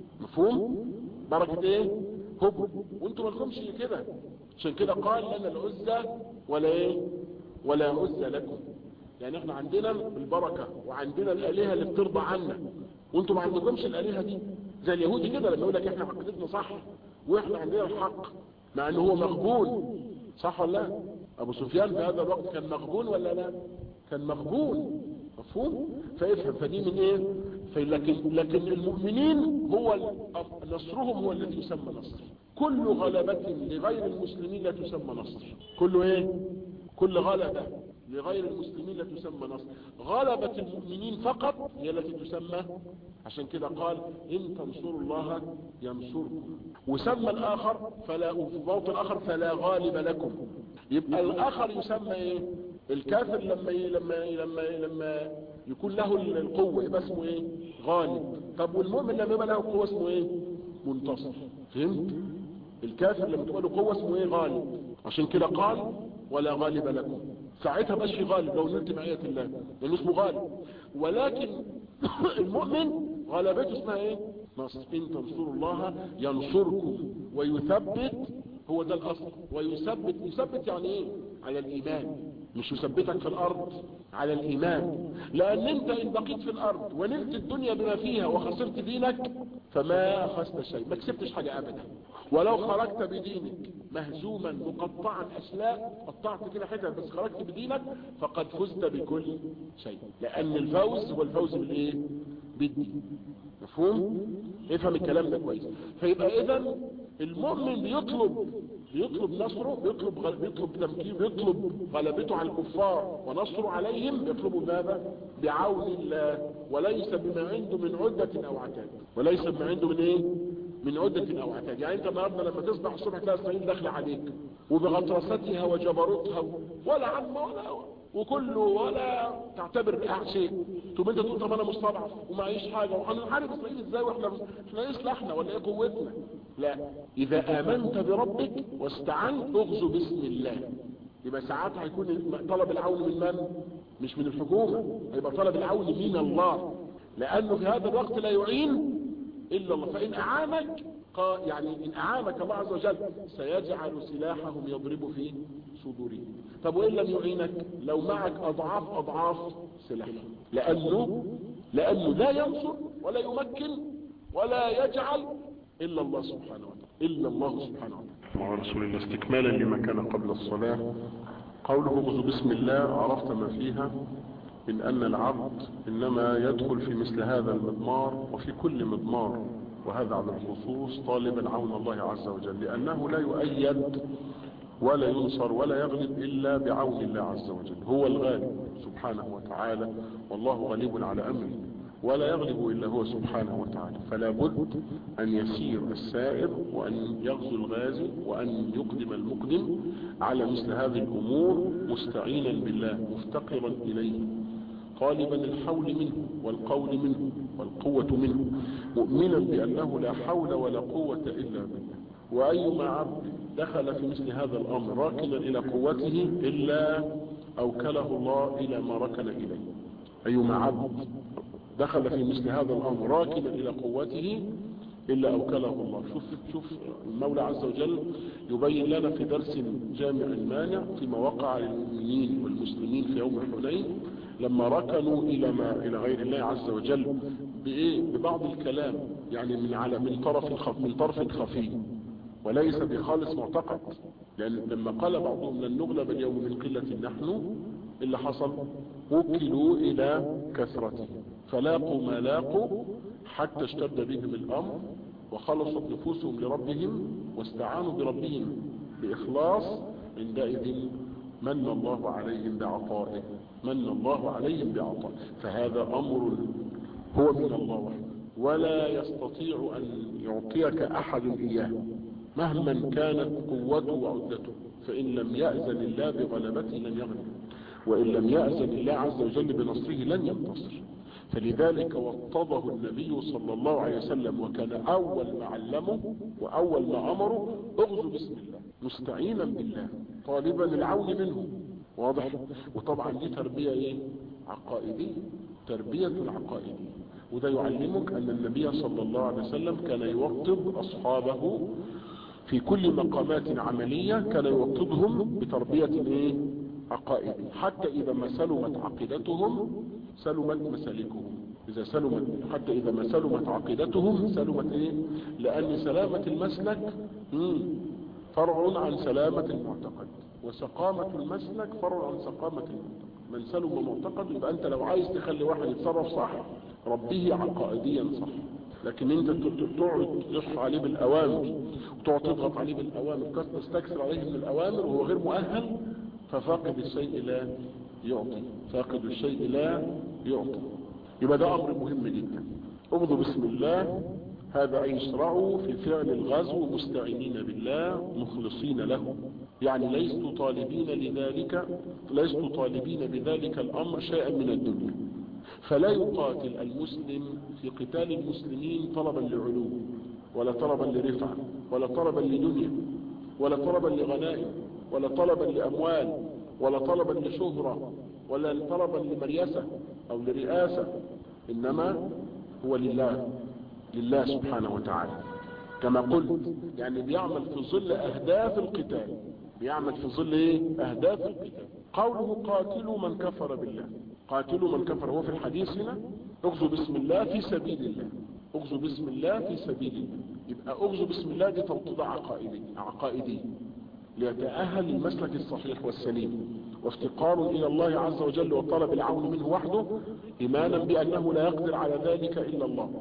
مفهوم بركة ايه هبل وانتم مالكمش كده عشان كده قال لنا العزة ولا ايه ولا عزة لكم يعني احنا عندنا البركة وعندنا الالهة اللي بترضى عنا وانتم ما عندكمش الالهة دي زي اليهودي كده لما يقول لك احنا عقيدتنا صح واحنا عندنا الحق مع انه هو مغبون صح ولا لا ابو سفيان في هذا الوقت كان مغبون ولا لا كان مغبون مفهوم فافهم فدي من ايه لكن لكن المؤمنين هو نصرهم هو الذي يسمى نصر كل غلبة لغير المسلمين لا تسمى نصر كل ايه كل غلبة لغير المسلمين لا تسمى نصر غلبة المؤمنين فقط هي التي تسمى عشان كده قال ان تنصروا الله ينصركم وسمى الاخر فلا وفي موطن اخر فلا غالب لكم يبقى الاخر يسمى ايه الكافر لما ي... لما ي... لما ي... لما يكون له القوة يبقى اسمه ايه غالب طب والمؤمن لما يبقى له قوة اسمه ايه منتصر فهمت الكافر لما تبقى له قوة اسمه ايه غالب عشان كده قال ولا غالب لكم ساعتها مش في غالب لو نلت معية الله لانه اسمه غالب ولكن المؤمن غلبته اسمها ايه نصر ان تنصروا الله ينصركم ويثبت هو ده الاصل ويثبت يثبت يعني ايه على الايمان مش يثبتك في الارض على الايمان لان انت ان بقيت في الارض ونلت الدنيا بما فيها وخسرت دينك فما اخذت شيء ما كسبتش حاجة ابدا ولو خرجت بدينك مهزوما مقطعا اشلاء قطعت كده حتت بس خرجت بدينك فقد فزت بكل شيء لان الفوز هو الفوز بالايه بالدين مفهوم افهم الكلام ده كويس فيبقى اذا المؤمن بيطلب بيطلب نصره بيطلب غل... بيطلب تمكين بيطلب غلبته على الكفار ونصره عليهم بيطلبوا ماذا بعون الله وليس بما عنده من عدة او عتاد وليس بما عنده من ايه من عدة او عتاد يعني انت النهارده لما تصبح الصبح تلاقي اسرائيل داخله عليك وبغطرستها وجبروتها ولا عم ولا وكله ولا تعتبر بها شيء ثم انت تقول طب انا مستضعف ومعيش حاجه وهنحارب اسرائيل ازاي واحنا احنا ايه سلاحنا ولا ايه قوتنا لا اذا امنت بربك واستعنت اغزو باسم الله يبقى ساعات هيكون طلب العون من من مش من الحكومه هيبقى طلب العون من الله لانه في هذا الوقت لا يعين الا الله فان اعانك يعني ان اعانك الله عز وجل سيجعل سلاحهم يضرب في صدورهم طب وان لم يعينك لو معك اضعاف اضعاف سلاحهم لانه لانه لا ينصر ولا يمكن ولا يجعل الا الله سبحانه وتعالى الا الله سبحانه وتعالى مع رسول الله استكمالا لما كان قبل الصلاه قوله اغزو بسم الله عرفت ما فيها من ان العبد انما يدخل في مثل هذا المضمار وفي كل مضمار وهذا على الخصوص طالبا عون الله عز وجل لأنه لا يؤيد ولا ينصر ولا يغلب إلا بعون الله عز وجل هو الغالب سبحانه وتعالى والله غالب على أمره ولا يغلب إلا هو سبحانه وتعالى فلا بد أن يسير السائر وأن يغزو الغازي وأن يقدم المقدم على مثل هذه الأمور مستعينا بالله مفتقرا إليه طالبا الحول منه والقول منه والقوة منه مؤمنا بأنه لا حول ولا قوة إلا بالله وأيما عبد دخل في مثل هذا الأمر راكنا إلى قوته إلا أوكله الله إلى ما ركن إليه أيما عبد دخل في مثل هذا الأمر راكنا إلى قوته إلا أوكله الله شوف شوف المولى عز وجل يبين لنا في درس جامع مانع فيما وقع للمؤمنين والمسلمين في يوم حنين لما ركنوا إلى ما إلى غير الله عز وجل بإيه ببعض الكلام يعني من على من طرف خف من طرف خفي وليس بخالص معتقد لأن لما قال بعضهم لن نغلب اليوم من قلة نحن اللي حصل وكلوا إلى كثرته فلاقوا ما لاقوا حتى اشتد بهم الأمر وخلصت نفوسهم لربهم واستعانوا بربهم بإخلاص عندئذ من الله عليهم بعطائه من الله عليهم بعطائه فهذا أمر هو من الله وحده ولا يستطيع أن يعطيك أحد إياه مهما كانت قوته وعدته فإن لم يأذن الله بغلبته لن يغلب وإن لم يأذن الله عز وجل بنصره لن ينتصر فلذلك وطبه النبي صلى الله عليه وسلم وكان أول ما علمه وأول ما أمره اغزو بسم الله مستعينا بالله طالبا العون منه واضح وطبعا دي تربية ايه عقائدية تربية العقائدية وده يعلمك أن النبي صلى الله عليه وسلم كان يوطد أصحابه في كل مقامات عملية كان يوطدهم بتربية ايه عقائدية حتى إذا ما سلمت عقيدتهم سلمت مسالكهم إذا سلمت حتى إذا ما سلمت عقيدتهم سلمت إيه لأن سلامة المسلك فرع عن سلامة المعتقد وسقامة المسلك فرع عن سقامة المعتقد من سلم معتقد يبقى أنت لو عايز تخلي واحد يتصرف صح ربيه عقائديا صح لكن انت تقعد تصحى عليه بالأوامر وتقعد تضغط عليه بالأوامر تستكثر عليه من الأوامر وهو غير مؤهل ففاقد الشيء لا يعطي فاقد الشيء لا يعطي يبقى ده أمر مهم جدا اغضوا بسم الله هذا أي يشرعوا في فعل الغزو مستعينين بالله مخلصين له يعني ليسوا طالبين لذلك ليسوا طالبين بذلك الأمر شيئا من الدنيا فلا يقاتل المسلم في قتال المسلمين طلبا لعلو ولا طلبا لرفعة ولا طلبا لدنيا ولا طلبا لغنائم ولا طلبا لأموال ولا طلبا لشهرة ولا طلبا لمريسة أو لرئاسة إنما هو لله لله سبحانه وتعالى كما قلت يعني بيعمل في ظل أهداف القتال بيعمل في ظل إيه؟ أهداف القتال قوله قاتلوا من كفر بالله قاتلوا من كفر هو في الحديث هنا اغزوا بسم الله في سبيل الله اغزوا بسم الله في سبيل الله يبقى اغزوا بسم الله دي توطيد عقائدي عقائدي ليتأهل المسلك الصحيح والسليم وافتقار إلى الله عز وجل وطلب العون منه وحده إيمانا بأنه لا يقدر على ذلك إلا الله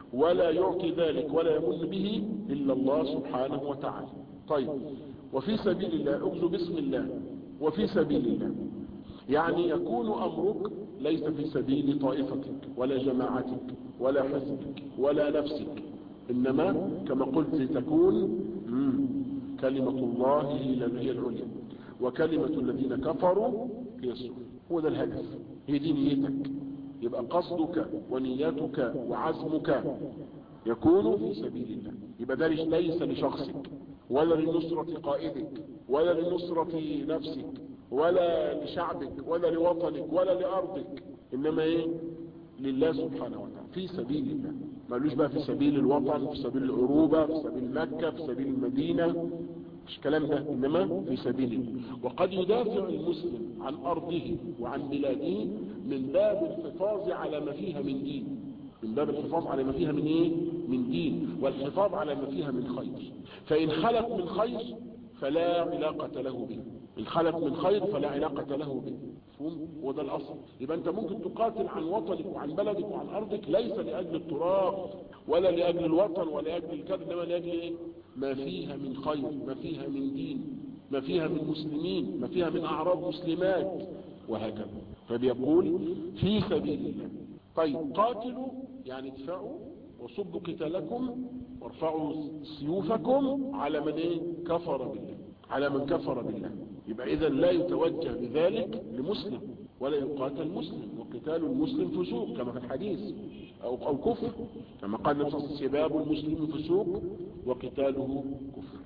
ولا يعطي ذلك ولا يمن به إلا الله سبحانه وتعالى طيب وفي سبيل الله اغزو باسم الله وفي سبيل الله يعني يكون أمرك ليس في سبيل طائفتك ولا جماعتك ولا حزبك ولا نفسك إنما كما قلت لتكون كلمة الله هي العليا وكلمة الذين كفروا هي السفلى هو ده الهدف هي دي نيتك يبقى قصدك ونيتك وعزمك يكون في سبيل الله يبقى ده ليس لشخصك ولا لنصرة قائدك ولا لنصرة نفسك ولا لشعبك ولا لوطنك ولا لأرضك إنما إيه لله سبحانه وتعالى في سبيل الله ما قالوش بقى في سبيل الوطن في سبيل العروبة في سبيل مكة في سبيل المدينة مش الكلام ده إنما في سبيل الله وقد يدافع المسلم عن أرضه وعن بلاده من باب الحفاظ على ما فيها من دين من باب الحفاظ على ما فيها من ايه من دين والحفاظ على ما فيها من خير فإن خلق من خير فلا علاقة له به إن خلق من خير فلا علاقة له به مفهوم وده الأصل يبقى أنت ممكن تقاتل عن وطنك وعن بلدك وعن أرضك ليس لأجل التراب ولا لأجل الوطن ولا لأجل الكذب إنما لأجل إيه؟ ما فيها من خير ما فيها من دين ما فيها من مسلمين ما فيها من أعراض مسلمات وهكذا فبيقول في سبيل الله طيب قاتلوا يعني ادفعوا وصبوا قتالكم وارفعوا سيوفكم على من ايه كفر بالله على من كفر بالله يبقى اذا لا يتوجه بذلك لمسلم ولا يقاتل مسلم وقتال المسلم فسوق كما في الحديث او, أو كفر كما قال النبي صلى الله عليه وسلم سباب المسلم فسوق وقتاله كفر